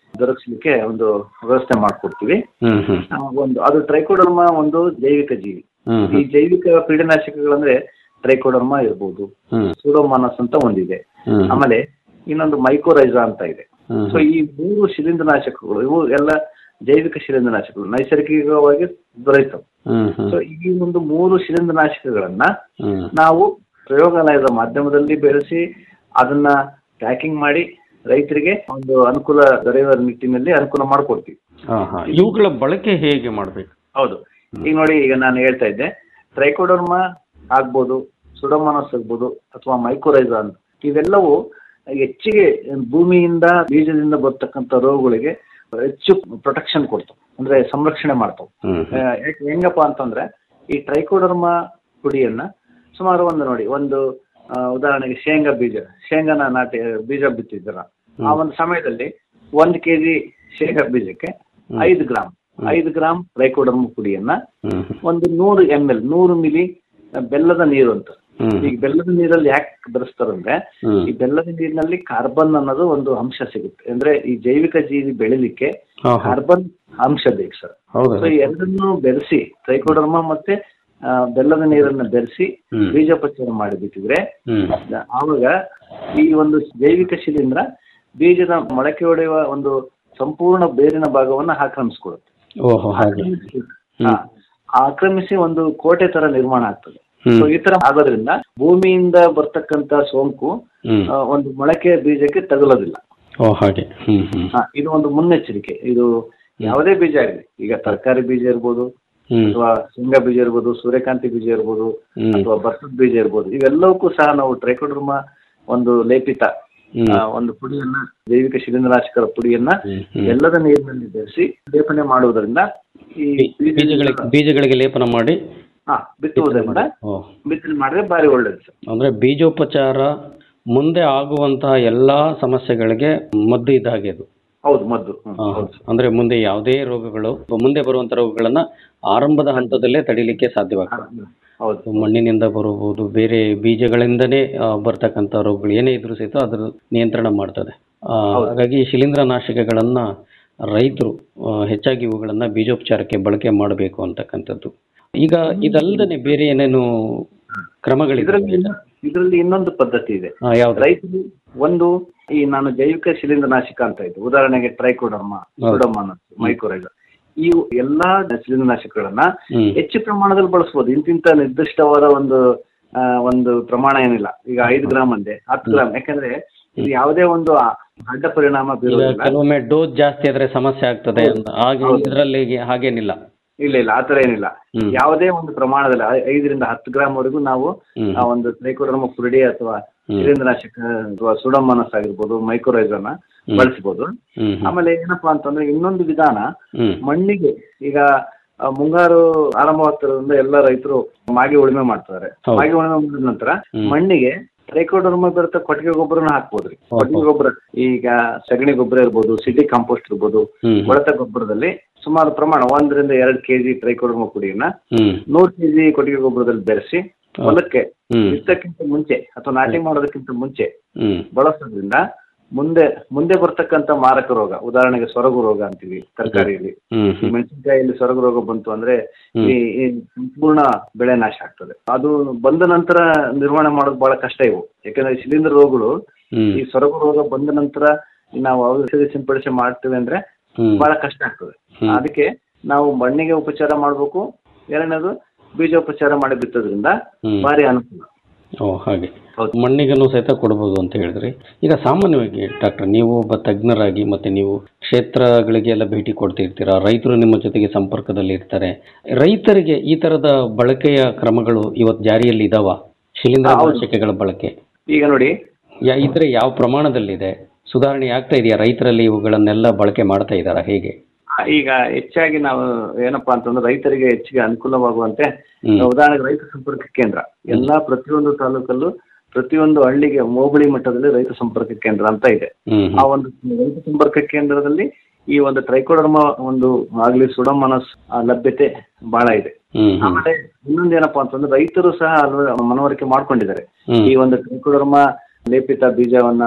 ದೊರಕಿಸ್ಲಿಕ್ಕೆ ಒಂದು ವ್ಯವಸ್ಥೆ ಮಾಡ್ಕೊಡ್ತೀವಿ ಹ್ಮ್ ಹ್ಮ್ ಆ, ಒಂದು ಅದು ಟ್ರೈಕೋಡರ್ಮಾ ಒಂದು ಜೈವಿಕ ಜೀವಿ ಹ್ಮ್ ಈ ಜೈವಿಕ ಕೀಟನಾಶಕಗಳಂದ್ರೆ ಟ್ರೈಕೋಡರ್ಮಾ ಇರ್ಬೋದು ಹ್ಮ್ ಸೂಡೋಮಾನಸ್ ಅಂತ ಒಂದಿದೆ ಹ್ಮ್ ಆಮೇಲೆ ಇನ್ನೊಂದು ಮೈಕೋರೈಸಾ ಅಂತ ಇದೆ ಹ್ಮ್ ಸೊ ಈ ಮೂರು ಶಿಲೀಂಧ್ರನಾಶಕಗಳು ಇವು ಎಲ್ಲ ಜೈವಿಕ ಶಿಲೀಂಧ್ರನಾಶಕಗಳು ನೈಸರ್ಗಿಕವಾಗಿ ದೊರೆಯುತ್ತವೆ ಹ್ಮ್ ಹ್ಮ್ ಸೊ ಈ ಒಂದು ಮೂರು ಶಿಲೀಂಧ್ರನಾಶಕಗಳನ್ನ ಹ್ಮ್ ನಾವು ಪ್ರಯೋಗಾಲಯದ ಮಾಧ್ಯಮದಲ್ಲಿ ಬೆಳೆಸಿ ಅದನ್ನ ಪ್ಯಾಕಿಂಗ್ ಮಾಡಿ ರೈತರಿಗೆ ಒಂದು ಅನುಕೂಲ ದೊರೆಯುವ ನಿಟ್ಟಿನಲ್ಲಿ ಅನುಕೂಲ ಮಾಡಿಕೊಡ್ತೀವಿ ಹಾ ಹಾ ಇವುಗಳ ಬಳಕೆ ಹೇಗೆ ಮಾಡ್ಬೇಕು ಹೌದು ಈಗ ನೋಡಿ ಈಗ ನಾನು ಹೇಳ್ತಾ ಇದ್ದೆ ಟ್ರೈಕೋಡರ್ಮಾ ಆಗ್ಬೋದು ಸುಡೋಮೋನಸ್ ಆಗ್ಬೋದು ಅಥವಾ ಮೈಕೋರೈಸಾ ಅಂತ ಇವೆಲ್ಲವೂ ಹೆಚ್ಚಿಗೆ ಭೂಮಿಯಿಂದ ಬೀಜದಿಂದ ಬರ್ತಕ್ಕಂಥ ರೋಗಗಳಿಗೆ ಹೆಚ್ಚು ಪ್ರೊಟೆಕ್ಷನ್ ಕೊಡ್ತವೆ ಅಂದ್ರೆ ಸಂರಕ್ಷಣೆ ಮಾಡ್ತವೆ ಹ್ಮ್ ಆ, ಯಾಕೆ- ಹೆಂಗಪ್ಪ ಅಂತಂದ್ರೆ ಈ ಟ್ರೈಕೋಡರ್ಮಾ ಪುಡಿಯನ್ನ ಸುಮಾರು ಒಂದು ನೋಡಿ ಒಂದು ಆ, ಉದಾಹರಣೆಗೆ ಶೇಂಗಾ ಬೀಜ ಶೇಂಗಾನ ನಾಟಿ ಬೀಜ ಬಿತ್ತಿದ್ರ ಆ ಒಂದು ಸಮಯದಲ್ಲಿ ಒಂದು ಕೆಜಿ ಶೇಂಗಾ ಬೀಜಕ್ಕೆ ಐದು ಗ್ರಾಮ್ ಐದು ಗ್ರಾಮ್ ಟ್ರೈಕೋಡರ್ಮಾ ಪುಡಿಯನ್ನ ಹ್ಮ್ ಒಂದು ನೂರು ಎಮ್ ಎಲ್ ನೂರು ಮಿಲಿ ಬೆಲ್ಲದ ನೀರು ಅಂತ ಹ್ಮ್ ಈಗ ಬೆಲ್ಲದ ನೀರಲ್ಲಿ ಯಾಕೆ ಬೆರೆಸ್ತಾರಂದ್ರೆ ಹ್ಮ್ ಈ ಬೆಲ್ಲದ ನೀರಿನಲ್ಲಿ ಕಾರ್ಬನ್ ಅನ್ನೋದು ಒಂದು ಅಂಶ ಸಿಗುತ್ತೆ ಅಂದ್ರೆ ಈ ಜೈವಿಕ ಜೀವಿ ಬೆಳಿಲಿಕ್ಕೆ ಹಾ ಹಾ ಕಾರ್ಬನ್ ಅಂಶ ಬೇಕು ಸರ್ ಹೌದಾ ಸೊ ಈ ಎರಡನ್ನೂ ಬೆರೆಸಿ ಟ್ರೈಕೋಡರ್ಮಾ ಮತ್ತೆ ಆ, ಬೆಲ್ಲದ ನೀರನ್ನ ಬೆರೆಸಿ ಹ್ಮ್. ಬೀಜೋಪಚಾರ ಮಾಡಿ ಬಿಟ್ಟಿದ್ರೆ ಹ್ಮ್ ಆವಾಗ ಈ ಒಂದು ಜೈವಿಕ ಶಿಲೀಂಧ್ರ ಬೀಜದ ಮೊಳಕೆ ಹೊಡೆಯುವ ಒಂದು ಸಂಪೂರ್ಣ ಬೇರಿನ ಭಾಗವನ್ನ ಆಕ್ರಮಿಸ್ಕೊಡುತ್ತೆ ಓಹೋ ಹಾಗೆ ಹಾ. ಆಕ್ರಮಿಸಿ ಒಂದು ಕೋಟೆ ತರ ನಿರ್ಮಾಣ ಆಗ್ತದೆ ಹ್ಮ್. ಸೊ ಈ ತರ ಆಗೋದ್ರಿಂದ ಭೂಮಿಯಿಂದ ಬರ್ತಕ್ಕಂತ ಸೋಂಕು ಹ್ಮ್ ಆ, ಒಂದು ಮೊಳಕೆ ಬೀಜಕ್ಕೆ ತಗುಲೋದಿಲ್ಲ ಓ ಹಾಗೆ ಹ್ಮ್ ಹ್ಮ್ ಹಾ, ಇದು ಒಂದು ಮುನ್ನೆಚ್ಚರಿಕೆ ಇದು ಯಾವುದೇ ಬೀಜ ಆಗಲಿ ಈಗ ತರಕಾರಿ ಬೀಜ ಇರ್ಬೋದು ಹ್ಮ್ ಅಥವಾ ಶೇಂಗಾ ಬೀಜ ಇರ್ಬೋದು ಸೂರ್ಯಕಾಂತಿ ಬೀಜ ಇರ್ಬೋದು ಹ್ಮ್. ಅಥವಾ ಭತ್ತದ ಬೀಜ ಇರ್ಬೋದು ಇವೆಲ್ಲವಕ್ಕೂ ಸಹ ನಾವು ಟ್ರೈಕೋಡರ್ಮಾ ಒಂದು ಲೇಪಿತ ಹ್ಮ್. ಆ, ಒಂದು ಪುಡಿಯನ್ನ ಜೈವಿಕ ಶಿಲೀಂಧ್ರನಾಶಕರ ಪುಡಿಯನ್ನ ಹ್ಮ್, ಹ್ಮ್. ಎಲ್ಲದ ನೀರಿನಲ್ಲಿ ಬೆರೆಸಿ ಲೇಪನೆ ಮಾಡುವುದರಿಂದ ಈ ಬೀಜಗಳಿಗೆ ಬೀಜಗಳಿಗೆ ಲೇಪನ ಮಾಡಿ ಹಾ ಬಿತ್ತುವುದರಿಂದ ಓ ಬಿತ್ತನೆ ಮಾಡಿದ್ರೆ ಬಾರಿ ಒಳ್ಳೇದು ಸರ್ ಅಂದ್ರೆ ಬೀಜೋಪಚಾರ ಮುಂದೆ ಆಗುವಂತಹ ಎಲ್ಲಾ ಸಮಸ್ಯೆಗಳಿಗೆ ಮದ್ದು ಇದ್ದಾಗೆ ಅದು ಹೌದು ಮದ್ದು ಹ್ಮ್, ಆ, ಹೌದು ಸರ್. ಅಂದ್ರೆ ಮುಂದೆ ಯಾವುದೇ ರೋಗಗಳು ಮುಂದೆ ಬರುವಂತ ರೋಗಗಳನ್ನ ಆರಂಭದ ಹಂತದಲ್ಲೇ ತಡಿಲಿಕ್ಕೆ ಸಾಧ್ಯವಾಗ್ತದೆ ಹ್ಮ್, ಹೌದು ಮಣ್ಣಿನಿಂದ ಬರಬಹುದು ಬೇರೆ ಬೀಜಗಳಿಂದನೇ ಆ, ಬರ್ತಕ್ಕಂಥ ರೋಗಗಳು ಏನೇ ಇದ್ರೂ ಸಹಿತ ಅದ್ರ ನಿಯಂತ್ರಣ ಮಾಡ್ತದೆ ಆ, ಹಾಗಾಗಿ ಈ ಶಿಲೀಂಧ್ರನಾಶಕಗಳನ್ನ ರೈತರು ಆ, ಹೆಚ್ಚಾಗಿ ಇವುಗಳನ್ನ ಬೀಜೋಪಚಾರಕ್ಕೆ ಬಳಕೆ ಮಾಡಬೇಕು ಅಂತಕ್ಕಂಥದ್ದು ಈಗ ಇದಲ್ಲದೆ ಬೇರೆ ಏನೇನು ಕ್ರಮಗಳಿದೆ ಇದರಲ್ಲಿ ಇದರಲ್ಲಿ ಇನ್ನೊಂದು ಪದ್ಧತಿ ಇದೆ ಯಾವ್ದು ರೈತರು ಒಂದು ಈ ನಾನು ಜೈವಿಕ ಶಿಲೀಂಧ್ರನಾಶಕ ಅಂತ ಇದ್ದು ಉದಾಹರಣೆಗೆ ಟ್ರೈಕೋಡರ್ಮಾ ಸುಡೋಮಾನಸ್ ಮೈಕೋರೈಜ ಈ ಎಲ್ಲಾ ಶಿಲೀಂಧ್ರನಾಶಕಗಳನ್ನ ಹ್ಮ್ ಹೆಚ್ಚು ಪ್ರಮಾಣದಲ್ಲಿ ಬಳಸಬಹುದು ಇಂತಿಂತ ನಿರ್ದಿಷ್ಟವಾದ ಒಂದು ಆ, ಒಂದು ಪ್ರಮಾಣ ಏನಿಲ್ಲ ಈಗ ಐದು ಗ್ರಾಮ್ ಅಂದೆ ಹತ್ತು ಗ್ರಾಮ್ ಯಾಕಂದ್ರೆ ಇದು ಯಾವುದೇ ಒಂದು ಆ- ಅಡ್ಡ ಪರಿಣಾಮ ಈಗ ಬೀರೋದಿಲ್ಲ ಕೆಲವೊಮ್ಮೆ ಡೋಸ್ ಜಾಸ್ತಿ ಆದ್ರೆ ಸಮಸ್ಯೆ ಆಗ್ತದೆ ಅಂತ ಹಾಗೆ ಇದರಲ್ಲಿ ಹಾಗೇನಿಲ್ಲ ಇಲ್ಲ ಇಲ್ಲ ಆತರ ಏನಿಲ್ಲ ಹ್ಮ್. ಯಾವುದೇ ಒಂದು ಪ್ರಮಾಣದಲ್ಲಿ ಐ- ಐದರಿಂದ ಹತ್ತು ಗ್ರಾಮ್ ವರೆಗೂ ನಾವು ಹ್ಮ್. ಆ ಒಂದು ಟ್ರೈಕೋಡರ್ಮ ಪುರುಡಿ ಅಥವಾ ಹ್ಮ್. ಶಿಲೀಂಧ್ರನಾಶಕ ಅಥವಾ ಸುಡೋಮನಸ್ ಆಗಿರ್ಬೋದು ಮೈಕ್ರೋರೈಸನ್ನ ಹ್ಮ್. ಬಳಸಬಹುದು ಹ್ಮ್ ಹ್ಮ್ ಆಮೇಲೆ ಏನಪ್ಪಾ ಅಂತಂದ್ರೆ ಇನ್ನೊಂದು ವಿಧಾನ ಹ್ಮ್ ಮಣ್ಣಿಗೆ ಈಗ ಆ, ಮುಂಗಾರು ಆರಂಭವಾಗ್ತಿರೋದ್ರಿಂದ ಎಲ್ಲ ರೈತರು ಮಾಗಿ ಉಳುಮೆ ಮಾಡ್ತಾರೆ ಹೌದು. ಮಾಗಿ ಉಳುಮೆ ಮಾಡಿದ ನಂತರ ಹ್ಮ್. ಮಣ್ಣಿಗೆ ಟ್ರೈಕೋಡರ್ಮ ಬರುತ್ತೆ ಕೊಟ್ಟಿಗೆ ಗೊಬ್ಬರನ ಹಾಕ್ಬೋದ್ರಿ ಓಹೋ. ಕೊಟ್ಟಿಗೆ ಗೊಬ್ಬರ ಈಗ ಸಗಣಿ ಗೊಬ್ಬರ ಇರ್ಬೋದು ಸಿಟಿ ಕಾಂಪೋಸ್ಟ್ ಇರ್ಬೋದು ಹ್ಮ್ ಕೊಳೆತ ಗೊಬ್ಬರದಲ್ಲಿ ಸುಮಾರು ಪ್ರಮಾಣ ಒಂದರಿಂದ ಎರಡು ಕೆಜಿ ಟ್ರೈಕೋಡರ್ಮ ಪುಡಿಯನ್ನ ಹ್ಮ್ ನೂರು ಕೆಜಿ ಕೊಟ್ಟಿಗೆ ಗೊಬ್ಬರದಲ್ಲಿ ಬೆರೆಸಿ ಹೊಲಕ್ಕೆ ಹ್ಮ್ ಬಿತ್ತಕ್ಕಿಂತ ಮುಂಚೆ ಅಥವಾ ನಾಟಿ ಮಾಡೋದಕ್ಕಿಂತ ಮುಂಚೆ ಹ್ಮ್ ಬಳಸೋದ್ರಿಂದ ಮುಂದೆ ಮುಂದೆ ಬರ್ತಕ್ಕಂಥ ಮಾರಕ ರೋಗ ಉದಾಹರಣೆಗೆ ಸೊರಗು ರೋಗ ಅಂತೀವಿ ತರಕಾರಿಯಲ್ಲಿ ಹ್ಮ್ ಈ ಹ್ಮ್ ಮೆಣಸಿನಕಾಯಿಯಲ್ಲಿ ಸೊರಗು ರೋಗ ಬಂತು ಅಂದ್ರೆ ಈ ಈ ಸಂಪೂರ್ಣ ಬೆಳೆ ನಾಶ ಆಗ್ತದೆ ಅದು ಬಂದ ನಂತರ ನಿರ್ವಹಣೆ ಮಾಡೋದು ಬಹಳ ಕಷ್ಟ ಇವು ಯಾಕಂದ್ರೆ ಶಿಲೀಂಧ್ರ ರೋಗಗಳು ಹ್ಮ್ ಈ ಸೊರಗು ರೋಗ ಬಂದ ನಂತರ ನಾವು ಔಷಧಿ ಸಿಂಪಡಿಸಿ ಮಾಡ್ತೀವಿ ಅಂದ್ರೆ ಹ್ಮ್ ಬಹಳ ಕಷ್ಟ ಆಗ್ತದೆ ಹ್ಮ್. ಅದಕ್ಕೆ ನಾವು ಮಣ್ಣಿಗೆ ಉಪಚಾರ ಮಾಡಬೇಕು ಎರಡನೇದು ಬೀಜೋಪಚಾರ ಮಾಡಿ ಬಿತ್ತೋದ್ರಿಂದ ಹ್ಮ್. ಭಾರಿ ಅನುಕೂಲ ಓ ಹಾಗೆ ಹೌದು. ಮಣ್ಣಿಗನ್ನು ಸಹಿತ ಕೊಡ್ಬೋದು ಅಂತ ಹೇಳಿದ್ರಿ ಈಗ ಸಾಮಾನ್ಯವಾಗಿ ಡಾಕ್ಟರ್ ನೀವು ಒಬ್ಬ ತಜ್ಞರಾಗಿ ಮತ್ತೆ ನೀವು ಕ್ಷೇತ್ರಗಳಿಗೆ ಎಲ್ಲ ಭೇಟಿ ಕೊಡ್ತಿರ್ತೀರಾ ರೈತರು ನಿಮ್ಮ ಜೊತೆಗೆ ಸಂಪರ್ಕದಲ್ಲಿ ಇರ್ತಾರೆ ರೈತರಿಗೆ ಈ ತರದ ಬಳಕೆಯ ಕ್ರಮಗಳು ಇವತ್ತು ಜಾರಿಯಲ್ಲಿ ಇದಾವ ಶಿಲೀಂಧ್ರನಾಶಕಗಳ ಬಳಕೆ ಈಗ ನೋಡಿ ಯಾ ಇದ್ರೆ ಯಾವ ಪ್ರಮಾಣದಲ್ಲಿದೆ ಸುಧಾರಣೆ ಆಗ್ತಾ ಇದೆಯಾ ರೈತರಲ್ಲಿ ಇವುಗಳನ್ನೆಲ್ಲ ಬಳಕೆ ಮಾಡ್ತಾ ಇದ್ದಾರಾ ಹೇಗೆ ಆ, ಈಗ ಹೆಚ್ಚಾಗಿ ನಾವು ಏನಪ್ಪಾ ಅಂತಂದ್ರೆ ರೈತರಿಗೆ ಹೆಚ್ಚಿಗೆ ಅನುಕೂಲವಾಗುವಂತೆ ಹ್ಮ್. ಉದಾಹರಣೆಗೆ ರೈತ ಸಂಪರ್ಕ ಕೇಂದ್ರ ಎಲ್ಲಾ ಪ್ರತಿಯೊಂದು ತಾಲೂಕಲ್ಲೂ ಪ್ರತಿಯೊಂದು ಹಳ್ಳಿಗೆ ಹೋಬಳಿ ಮಟ್ಟದಲ್ಲಿ ರೈತ ಸಂಪರ್ಕ ಕೇಂದ್ರ ಅಂತ ಇದೆ ಹ್ಮ್ ಆ ಒಂದು ರೈತ ಸಂಪರ್ಕ ಕೇಂದ್ರದಲ್ಲಿ ಈ ಒಂದು ಟ್ರೈಕೋಡರ್ಮ ಒಂದು ಆಗ್ಲಿ ಸುಡಮನಸ್ ಲಭ್ಯತೆ ಬಹಳ ಇದೆ ಹ್ಮ್ ಹ್ಮ್ ಆಮೇಲೆ ಇನ್ನೊಂದು ಏನಪ್ಪಾ ಅಂತಂದ್ರೆ ರೈತರು ಸಹ ಅಲ್ವ- ಮನವರಿಕೆ ಮಾಡ್ಕೊಂಡಿದ್ದಾರೆ ಹ್ಮ್. ಈ ಒಂದು ಟ್ರೈಕೋಡರ್ಮ ಲೇಪಿತ ಬೀಜವನ್ನ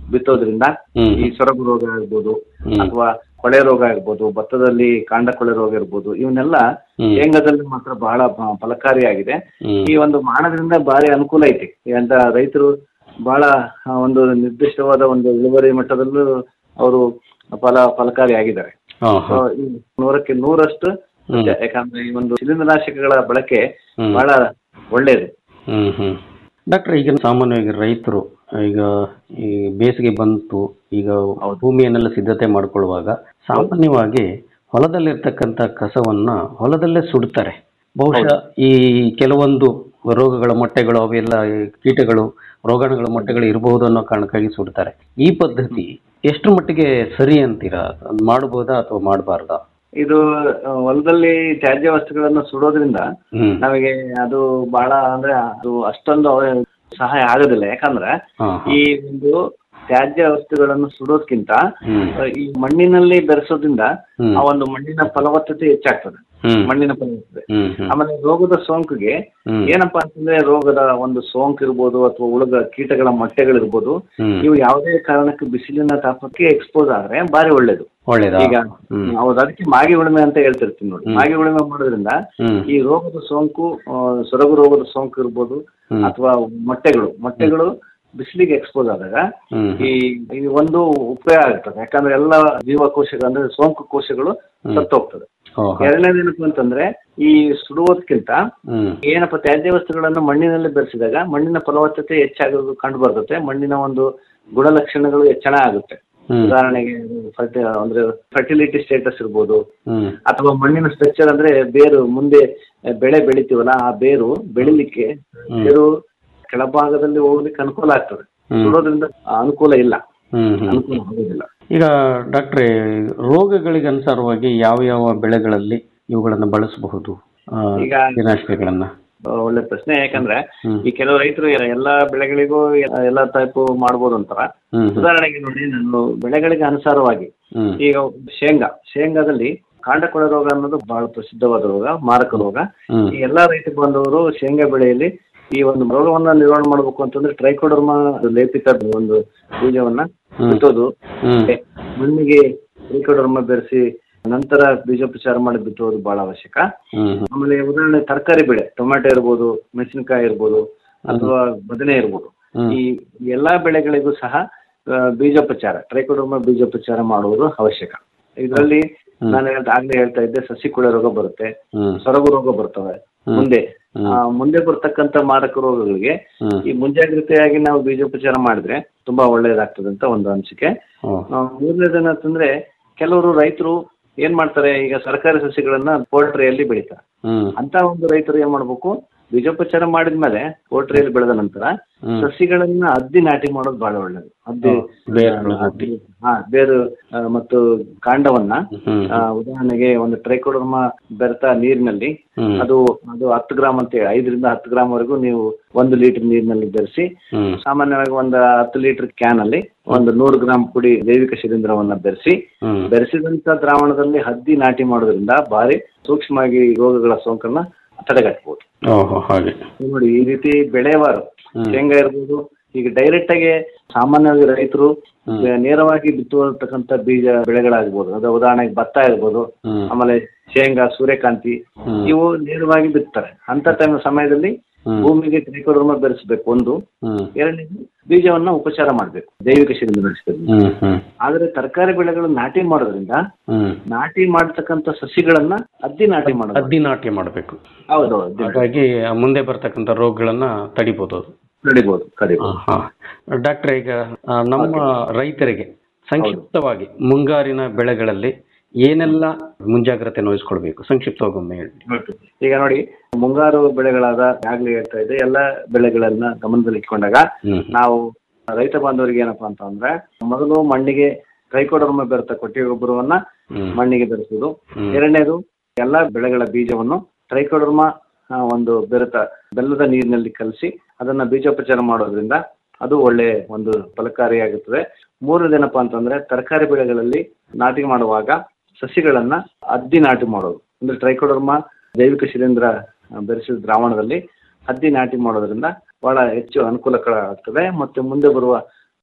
ಬಿತ್ತೋದ್ರಿಂದ ಹ್ಮ್. ಈ ಸೊರಗು ರೋಗ ಇರ್ಬೋದು ಹ್ಮ್. ಅಥವಾ ಕೊಳೆ ರೋಗ ಇರ್ಬೋದು ಭತ್ತದಲ್ಲಿ ಕಾಂಡ ಕೊಳೆ ರೋಗ ಇರ್ಬೋದು ಇವನ್ನೆಲ್ಲ ಹ್ಮ್. ಶೇಂಗಾದಲ್ಲಿ ಮಾತ್ರ ಬಹಳ ಫ- ಫಲಕಾರಿಯಾಗಿದೆ ಹ್ಮ್. ಈ ಒಂದು ಮಾಡದ್ರಿಂದ ಭಾರಿ ಅನುಕೂಲ ಐತಿ ಅಂತ ರೈತರು ಬಹಳ ಆ, ಒಂದು ನಿರ್ದಿಷ್ಟವಾದ ಒಂದು ಇಳುವರಿ ಮಟ್ಟದಲ್ಲೂ ಅವರು ಫಲ ಫಲಕಾರಿಯಾಗಿದ್ದಾರೆ ಹಾ, So, ಹಾ. ಈ ನೂರಕ್ಕೆ ನೂರಷ್ಟು ಹ್ಮ್. ಸತ್ಯ. ಯಾಕಂದ್ರೆ ಈ ಒಂದು ಶಿಲೀಂಧ್ರನಾಶಕಗಳ ಬಳಕೆ ಹ್ಮ್. ಬಹಳ ಒಳ್ಳೆಯದು ಹ್ಮ್ ಹ್ಮ್ ಡಾಕ್ಟರ್ ಈಗ ಸಾಮಾನ್ಯವಾಗಿ ರೈತರು ಈಗ ಈ ಬೇಸಿಗೆ ಬಂತು ಈಗ ಭೂಮಿಯನ್ನೆಲ್ಲ ಸಿದ್ಧತೆ ಮಾಡ್ಕೊಳ್ಳುವಾಗ ಸಾಮಾನ್ಯವಾಗಿ ಹೊಲದಲ್ಲಿರ್ತಕ್ಕಂಥ ಕಸವನ್ನ ಹೊಲದಲ್ಲೇ ಸುಡ್ತಾರೆ ಬಹುಶಃ ಈ ಕೆಲವೊಂದು ರೋಗಗಳ ಮೊಟ್ಟೆಗಳು ಅವೆಲ್ಲ ಈ ಕೀಟಗಳು ರೋಗಾಣುಗಳ ಮೊಟ್ಟೆಗಳು ಇರಬಹುದು ಅನ್ನೋ ಕಾರಣಕ್ಕಾಗಿ ಸುಡ್ತಾರೆ ಈ ಪದ್ಧತಿ ಎಷ್ಟು ಮಟ್ಟಿಗೆ ಸರಿ ಅಂತೀರಾ ಅದ್ ಮಾಡಬಹುದಾ ಅಥವಾ ಮಾಡಬಾರ್ದಾ ಇದು ಆ, ಹೊಲದಲ್ಲಿ ತ್ಯಾಜ್ಯ ವಸ್ತುಗಳನ್ನು ಸುಡೋದ್ರಿಂದ ಹ್ಮ್ ನಮಗೆ ಅದು ಬಹಳ ಅಂದ್ರೆ ಅದು ಅಷ್ಟೊಂದು ಅವ- ಸಹಾಯ ಆಗೋದಿಲ್ಲ ಯಾಕಂದ್ರೆ ಹಾ, ಹಾ. ಈ ಒಂದು ತ್ಯಾಜ್ಯ ವಸ್ತುಗಳನ್ನು ಸುಡೋದ್ಕಿಂತ ಹ್ಮ್ ಆ, ಈ ಮಣ್ಣಿನಲ್ಲಿ ಬೆರೆಸೋದ್ರಿಂದ ಹ್ಮ್. ಆ ಒಂದು ಮಣ್ಣಿನ ಫಲವತ್ತತೆ ಹೆಚ್ಚಾಗ್ತದೆ ಹ್ಮ್. ಮಣ್ಣಿನ ಫಲವತ್ತತೆ ಹ್ಮ್ ಹ್ಮ್ ಆಮೇಲೆ ರೋಗದ ಸೋಂಕಿಗೆ ಹ್ಮ್. ಏನಪ್ಪಾ ಅಂತಂದ್ರೆ ರೋಗದ ಒಂದು ಸೋಂಕು ಇರ್ಬೋದು ಅಥವಾ ಉಳಿದ ಕೀಟಗಳ ಮೊಟ್ಟೆಗಳಿರ್ಬೋದು ಹ್ಮ್. ಇವು ಯಾವುದೇ ಕಾರಣಕ್ಕೆ ಬಿಸಿಲಿನ ತಾಪಕ್ಕೆ ಎಕ್ಸ್ಪೋಸ್ ಆದ್ರೆ ಬಾರಿ ಒಳ್ಳೇದು ಒಳ್ಳೇದಾ ಈಗ ಹ್ಮ್ ಹೌದು ಅದಕ್ಕೆ ಮಾಗಿ ಉಳುಮೆ ಅಂತ ಹೇಳ್ತಿರ್ತೀನಿ ನೋಡಿ ಮಾಗಿ ಉಳುಮೆ ಮಾಡೋದ್ರಿಂದ ಹ್ಮ್ ಈ ರೋಗದ ಸೋಂಕು ಆ, ಸೊರಗು ರೋಗದ ಸೋಂಕು ಇರ್ಬೋದು ಹ್ಮ್. ಅಥವಾ ಮೊಟ್ಟೆಗಳು ಮೊಟ್ಟೆಗಳು ಬಿಸಿಲಿಗೆ ಎಕ್ಸ್ಪೋಸ್ ಆದಾಗ ಹ್ಮ್ ಈ ಈ ಒಂದು ಉಪಯೋಗ ಆಗ್ತದೆ ಯಾಕಂದ್ರೆ ಎಲ್ಲ ಜೀವಕೋಶಗಳು ಅಂದ್ರೆ ಸೋಂಕು ಕೋಶಗಳು ಸತ್ತೋಗ್ತದೆ ಓ, ಹ. ಎರಡನೇದೇನಪ್ಪ ಅಂತಂದ್ರೆ ಈ ಸುಡುವುದಕ್ಕಿಂತ ಹ್ಮ್ ಏನಪ್ಪ ತ್ಯಾಜ್ಯ ವಸ್ತುಗಳನ್ನು ಮಣ್ಣಿನಲ್ಲಿ ಬೆರೆಸಿದಾಗ ಮಣ್ಣಿನ ಫಲವತ್ತತೆ ಹೆಚ್ಚಾಗೋದು ಕಂಡು ಬರ್ತದೆ ಮಣ್ಣಿನ ಒಂದು ಗುಣಲಕ್ಷಣಗಳು ಹೆಚ್ಚಳ ಆಗುತ್ತೆ ಹ್ಮ್. ಉದಾಹರಣೆಗೆ ಫರ್ಟಿ ಅಂದ್ರೆ ಫರ್ಟಿಲಿಟಿ ಸ್ಟೇಟಸ್ ಇರ್ಬೋದು ಹ್ಮ್ ಅಥವಾ ಮಣ್ಣಿನ ಸ್ಟ್ರಕ್ಚರ್ ಅಂದ್ರೆ ಬೇರು ಮುಂದೆ ಬೆಳೆ ಬೆಳಿತೀವಲ್ಲ ಆ ಬೇರು ಬೆಳಿಲಿಕ್ಕೆ ಬೇರು ಕೆಳಭಾಗದಲ್ಲಿ ಹೋಗ್ಲಿಕ್ಕೆ ಅನುಕೂಲ ಆಗ್ತದೆ ಹ್ಮ್. ಸುಡೋದ್ರಿಂದ ಅನುಕೂಲ ಇಲ್ಲ ಹ್ಮ್ ಹ್ಮ್ ಅನುಕೂಲ ಆಗೋದಿಲ್ಲ ಈಗ ಡಾಕ್ಟ್ರೆ ರೋಗಗಳಿಗೆ ಅನುಸಾರವಾಗಿ ಯಾವ ಯಾವ ಬೆಳೆಗಳಲ್ಲಿ ಇವುಗಳನ್ನು ಬಳಸಬಹುದು ಆ, ಈಗ- ಕೀಟನಾಶಕಗಳನ್ನ ಆ, ಒಳ್ಳೆ ಪ್ರಶ್ನೆ ಯಾಕಂದ್ರೆ ಹ್ಮ್. ಈ ಕೆಲವು ರೈತರು ಎಲ್ಲಾ ಬೆಳೆಗಳಿಗೂ ಎ- ಎಲ್ಲಾ ಟೈಪ್ ಮಾಡ್ಬೋದು ಅಂತಾರ ಹ್ಮ್ ಹ್ಮ್ ಉದಾಹರಣೆಗೆ ನೋಡಿ ನಾನು ಬೆಳೆಗಳಿಗೆ ಅನುಸಾರವಾಗಿ ಹ್ಮ್ ಈಗ ಶೇಂಗಾ ಶೇಂಗಾದಲ್ಲಿ ಕಾಂಡಕೊಳೆ ರೋಗ ಅನ್ನೋದು ಬಹಳ ಪ್ರಸಿದ್ಧವಾದ ರೋಗ ಮಾರಕ ರೋಗ ಹ್ಮ್. ಈ ಎಲ್ಲಾ ರೈತ ಬಾಂಧವರು ಶೇಂಗಾ ಬೆಳೆಯಲ್ಲಿ ಈ ಒಂದು ರೋಗವನ್ನ ನಿರ್ವಹಣೆ ಮಾಡಬೇಕು ಅಂತಂದ್ರೆ ಟ್ರೈಕೋಡರ್ಮ ಲೇಪಿತ ಒಂದು ಬೀಜವನ್ನ ಬಿತ್ತೋದು ಹ್ಮ್. ಮಣ್ಣಿಗೆ ಟ್ರೈಕೋಡರ್ಮ ಬೆರೆಸಿ ನಂತರ ಬೀಜೋಪಚಾರ ಮಾಡಿ ಬಿತ್ತೋದು ಬಹಳ ಅವಶ್ಯಕ ಹ್ಮ್ ಹ್ಮ್ ಆಮೇಲೆ ಉದಾಹರಣೆ ತರಕಾರಿ ಬೆಳೆ ಟೊಮ್ಯಾಟೊ ಇರ್ಬೋದು ಮೆಣಸಿನಕಾಯಿ ಇರ್ಬೋದು ಅಥವಾ ಬದನೆ ಇರ್ಬೋದು ಹ್ಮ್. ಈ ಎಲ್ಲಾ ಬೆಳೆಗಳಿಗೂ ಸಹ ಆ, ಬೀಜೋಪಚಾರ ಟ್ರೈಕೋಡರ್ಮ ಬೀಜೋಪಚಾರ ಮಾಡುವುದು ಅವಶ್ಯಕ ಇದರಲ್ಲಿ ನಾನು ಹೇಳ್ತಾ ಆಗ್ಲೇ ಹೇಳ್ತಾ ಇದ್ದೆ ಸಸಿ ಕೊಳೆ ರೋಗ ಬರುತ್ತೆ ಹ್ಮ್ ಸೊರಗು ರೋಗ ಬರ್ತವೆ ಮುಂದೆ ಆ, ಮುಂದೆ ಬರ್ತಕ್ಕಂತ ಮಾರಕ ರೋಗಗಳಿಗೆ ಹ್ಮ್. ಈ ಮುಂಜಾಗ್ರತೆಯಾಗಿ ನಾವು ಬೀಜೋಪಚಾರ ಮಾಡಿದ್ರೆ ತುಂಬಾ ಒಳ್ಳೇದಾಗ್ತದೆ ಅಂತ ಒಂದು ಅನಿಸಿಕೆ ಓ. ಮೂರನೇದೇನಂತಂದ್ರೆ ಕೆಲವರು ರೈತರು ಏನ್ ಮಾಡ್ತಾರೆ ಈಗ ಸರ್ಕಾರಿ ಸಸಿಗಳನ್ನ ಪೋಲ್ಟ್ರಿಯಲ್ಲಿ ಬೆಳಿತಾರೆ ಹ್ಮ್ ಅಂತ ಒಂದು ರೈತರು ಏನ್ ಮಾಡ್ಬೇಕು ಬೀಜೋಪಚಾರ ಮಾಡಿದ್ಮೇಲೆ ಪೋಲ್ಟ್ರಿಯಲ್ಲಿ ಬೆಳೆದ ನಂತರ ಹ್ಮ್. ಸಸಿಗಳನ್ನ ಅದ್ದಿ ನಾಟಿ ಮಾಡೋದು ಬಹಳ ಒಳ್ಳೇದು ಅದ್ದಿ ಬೇರುಗಳು ನಾಟಿ. ಹಾ ಬೇರು ಆ, ಮತ್ತು ಕಾಂಡವನ್ನ ಹ್ಮ್. ಆ, ಉದಾಹರಣೆಗೆ ಒಂದು ಟ್ರೈಕೋಡರ್ಮ ಬೆರೆತ ನೀರಿನಲ್ಲಿ ಹ್ಮ್. ಅದು ಅದು ಹತ್ತು ಗ್ರಾಮ್ ಅಂತ ಹೇಳಿ ಐದರಿಂದ ಹತ್ತು ಗ್ರಾಮ್ ವರೆಗೂ ನೀವು ಒಂದು ಲೀಟರ್ ನೀರಿನಲ್ಲಿ ಬೆರೆಸಿ ಹ್ಮ್ ಸಾಮಾನ್ಯವಾಗಿ ಒಂದು ಹತ್ತು ಲೀಟರ್ ಕ್ಯಾನ್ ಅಲ್ಲಿ ಒಂದು ನೂರು ಗ್ರಾಮ್ ಪುಡಿ ಜೈವಿಕ ಶಿಲೀಂಧ್ರವನ್ನ ಬೆರೆಸಿ ಹ್ಮ್ ಬೆರೆಸಿದಂತ ದ್ರಾವಣದಲ್ಲಿ ಹದ್ದಿ ನಾಟಿ ಮಾಡೋದ್ರಿಂದ ಭಾರಿ ಸೂಕ್ಷ್ಮವಾಗಿ ರೋಗಗಳ ಸೋಂಕನ್ನ ತಡೆಗಟ್ಟಬಹುದು ಓಹೋ ಹಾಗೆ ನೋಡಿ ಈ ರೀತಿ ಬೆಳೆವಾರು ಶೇಂಗಾ ಇರ್ಬೋದು ಈಗ ಡೈರೆಕ್ಟ್ ಆಗಿ ಸಾಮಾನ್ಯವಾಗಿ ರೈತರು ನೇರವಾಗಿ ಬಿತ್ತುವತಕ್ಕಂತ ಬೀಜ ಬೆಳೆಗಳಾಗ್ಬೋದು ಅದು ಉದಾಹರಣೆಗೆ ಭತ್ತ ಇರ್ಬೋದು ಹ್ಮ್. ಆಮೇಲೆ ಶೇಂಗಾ ಸೂರ್ಯಕಾಂತಿ ಹ್ಮ್. ಇವು ನೇರವಾಗಿ ಬಿತ್ತಾರೆ ಅಂತ ಟೈಮ್ ಸಮಯದಲ್ಲಿ ಹ್ಮ್. ಭೂಮಿಗೆ ತ್ರಿಕೋಡರ್ಮ ಬೆರೆಸಬೇಕು ಒಂದು ಹ್ಮ್ ಎರಡನೇದು ಬೀಜವನ್ನ ಉಪಚಾರ ಮಾಡಬೇಕು ಜೈವಿಕ ಶಿಲೀಂಧ್ರ ಬೆಳೆಸಿದ್ರೆ ಹ್ಮ್ ಹ್ಮ್ ಆದ್ರೆ ತರಕಾರಿ ಬೆಳೆಗಳು ನಾಟಿ ಮಾಡೋದ್ರಿಂದ ಹ್ಮ್ ನಾಟಿ ಮಾಡತಕ್ಕಂತ ಸಸಿಗಳನ್ನ ಅದ್ದಿ ನಾಟಿ ಮಾಡೋದು ಅದ್ದಿ ನಾಟ್ಯ ಮಾಡಬೇಕು ಹೌದು ಅದ್ದಿ ಹಾಗಾಗಿ ಮುಂದೆ ಬರ್ತಕ್ಕಂಥ ರೋಗಗಳನ್ನ ತಡಿಬೋದು ಅದು ಕಡಿಬಹುದು ಕಡಿಬಹುದು ಹಾ ಡಾಕ್ಟ್ರೆ ಈಗ ಆ, ನಮ್ಮ ರೈತರಿಗೆ ಸಂಕ್ಷಿಪ್ತವಾಗಿ ಮುಂಗಾರಿನ ಬೆಳೆಗಳಲ್ಲಿ ಏನೆಲ್ಲ ಮುಂಜಾಗ್ರತೆ ವಹಿಸ್ಕೊಳ್ಬೇಕು ಸಂಕ್ಷಿಪ್ತವಾಗಿ ಒಮ್ಮೆ ಹೇಳಿ ಈಗ ನೋಡಿ ಮುಂಗಾರು ಬೆಳೆಗಳಾದ ಆಗ್ಲೇ ಹೇಳ್ತಾ ಇದ್ದೆ ಎಲ್ಲ ಬೆಳೆಗಳನ್ನ ಗಮನದಲ್ಲಿ ಇಟ್ಕೊಂಡಾಗ ಹ್ಮ್ ನಾವು ರೈತ ಬಾಂಧವರಿಗೆ ಏನಪ್ಪಾ ಅಂತ ಅಂದ್ರೆ ಮೊದಲು ಮಣ್ಣಿಗೆ ಟ್ರೈಕೋಡರ್ಮ ಬೆರೆತ ಕೊಟ್ಟಿಗೆ ಗೊಬ್ಬರವನ್ನ ಹ್ಮ್. ಮಣ್ಣಿಗೆ ಬೆರೆಸುವುದು ಹ್ಮ್. ಎರಡನೇದು ಎಲ್ಲಾ ಬೆಳೆಗಳ ಬೀಜವನ್ನು ಟ್ರೈಕೋಡರ್ಮ ಆ, ಒಂದು ಬೆರೆತ ಬೆಲ್ಲದ ನೀರಿನಲ್ಲಿ ಕಲಸಿ ಅದನ್ನ ಬೀಜೋಪಚಾರ ಮಾಡೋದ್ರಿಂದ ಅದು ಒಳ್ಳೆ ಒಂದು ಫಲಕಾರಿಯಾಗುತ್ತದೆ ಮೂರನೇದೇನಪ್ಪಾ ಅಂತಂದ್ರೆ ತರಕಾರಿ ಬೆಳೆಗಳಲ್ಲಿ ನಾಟಿ ಮಾಡುವಾಗ ಸಸಿಗಳನ್ನ ಅದ್ದಿ ನಾಟಿ ಮಾಡೋದು ಅಂದ್ರೆ ಟ್ರೈಕೋಡರ್ಮ ಜೈವಿಕ ಶಿಲೀಂಧ್ರ ಆ, ಬೆರೆಸಿದ ದ್ರಾವಣದಲ್ಲಿ ಹದ್ದಿ ನಾಟಿ ಮಾಡೋದ್ರಿಂದ ಬಹಳ ಹೆಚ್ಚು ಅನುಕೂಲಕರ ಆಗ್ತದೆ ಮತ್ತೆ ಮುಂದೆ ಬರುವ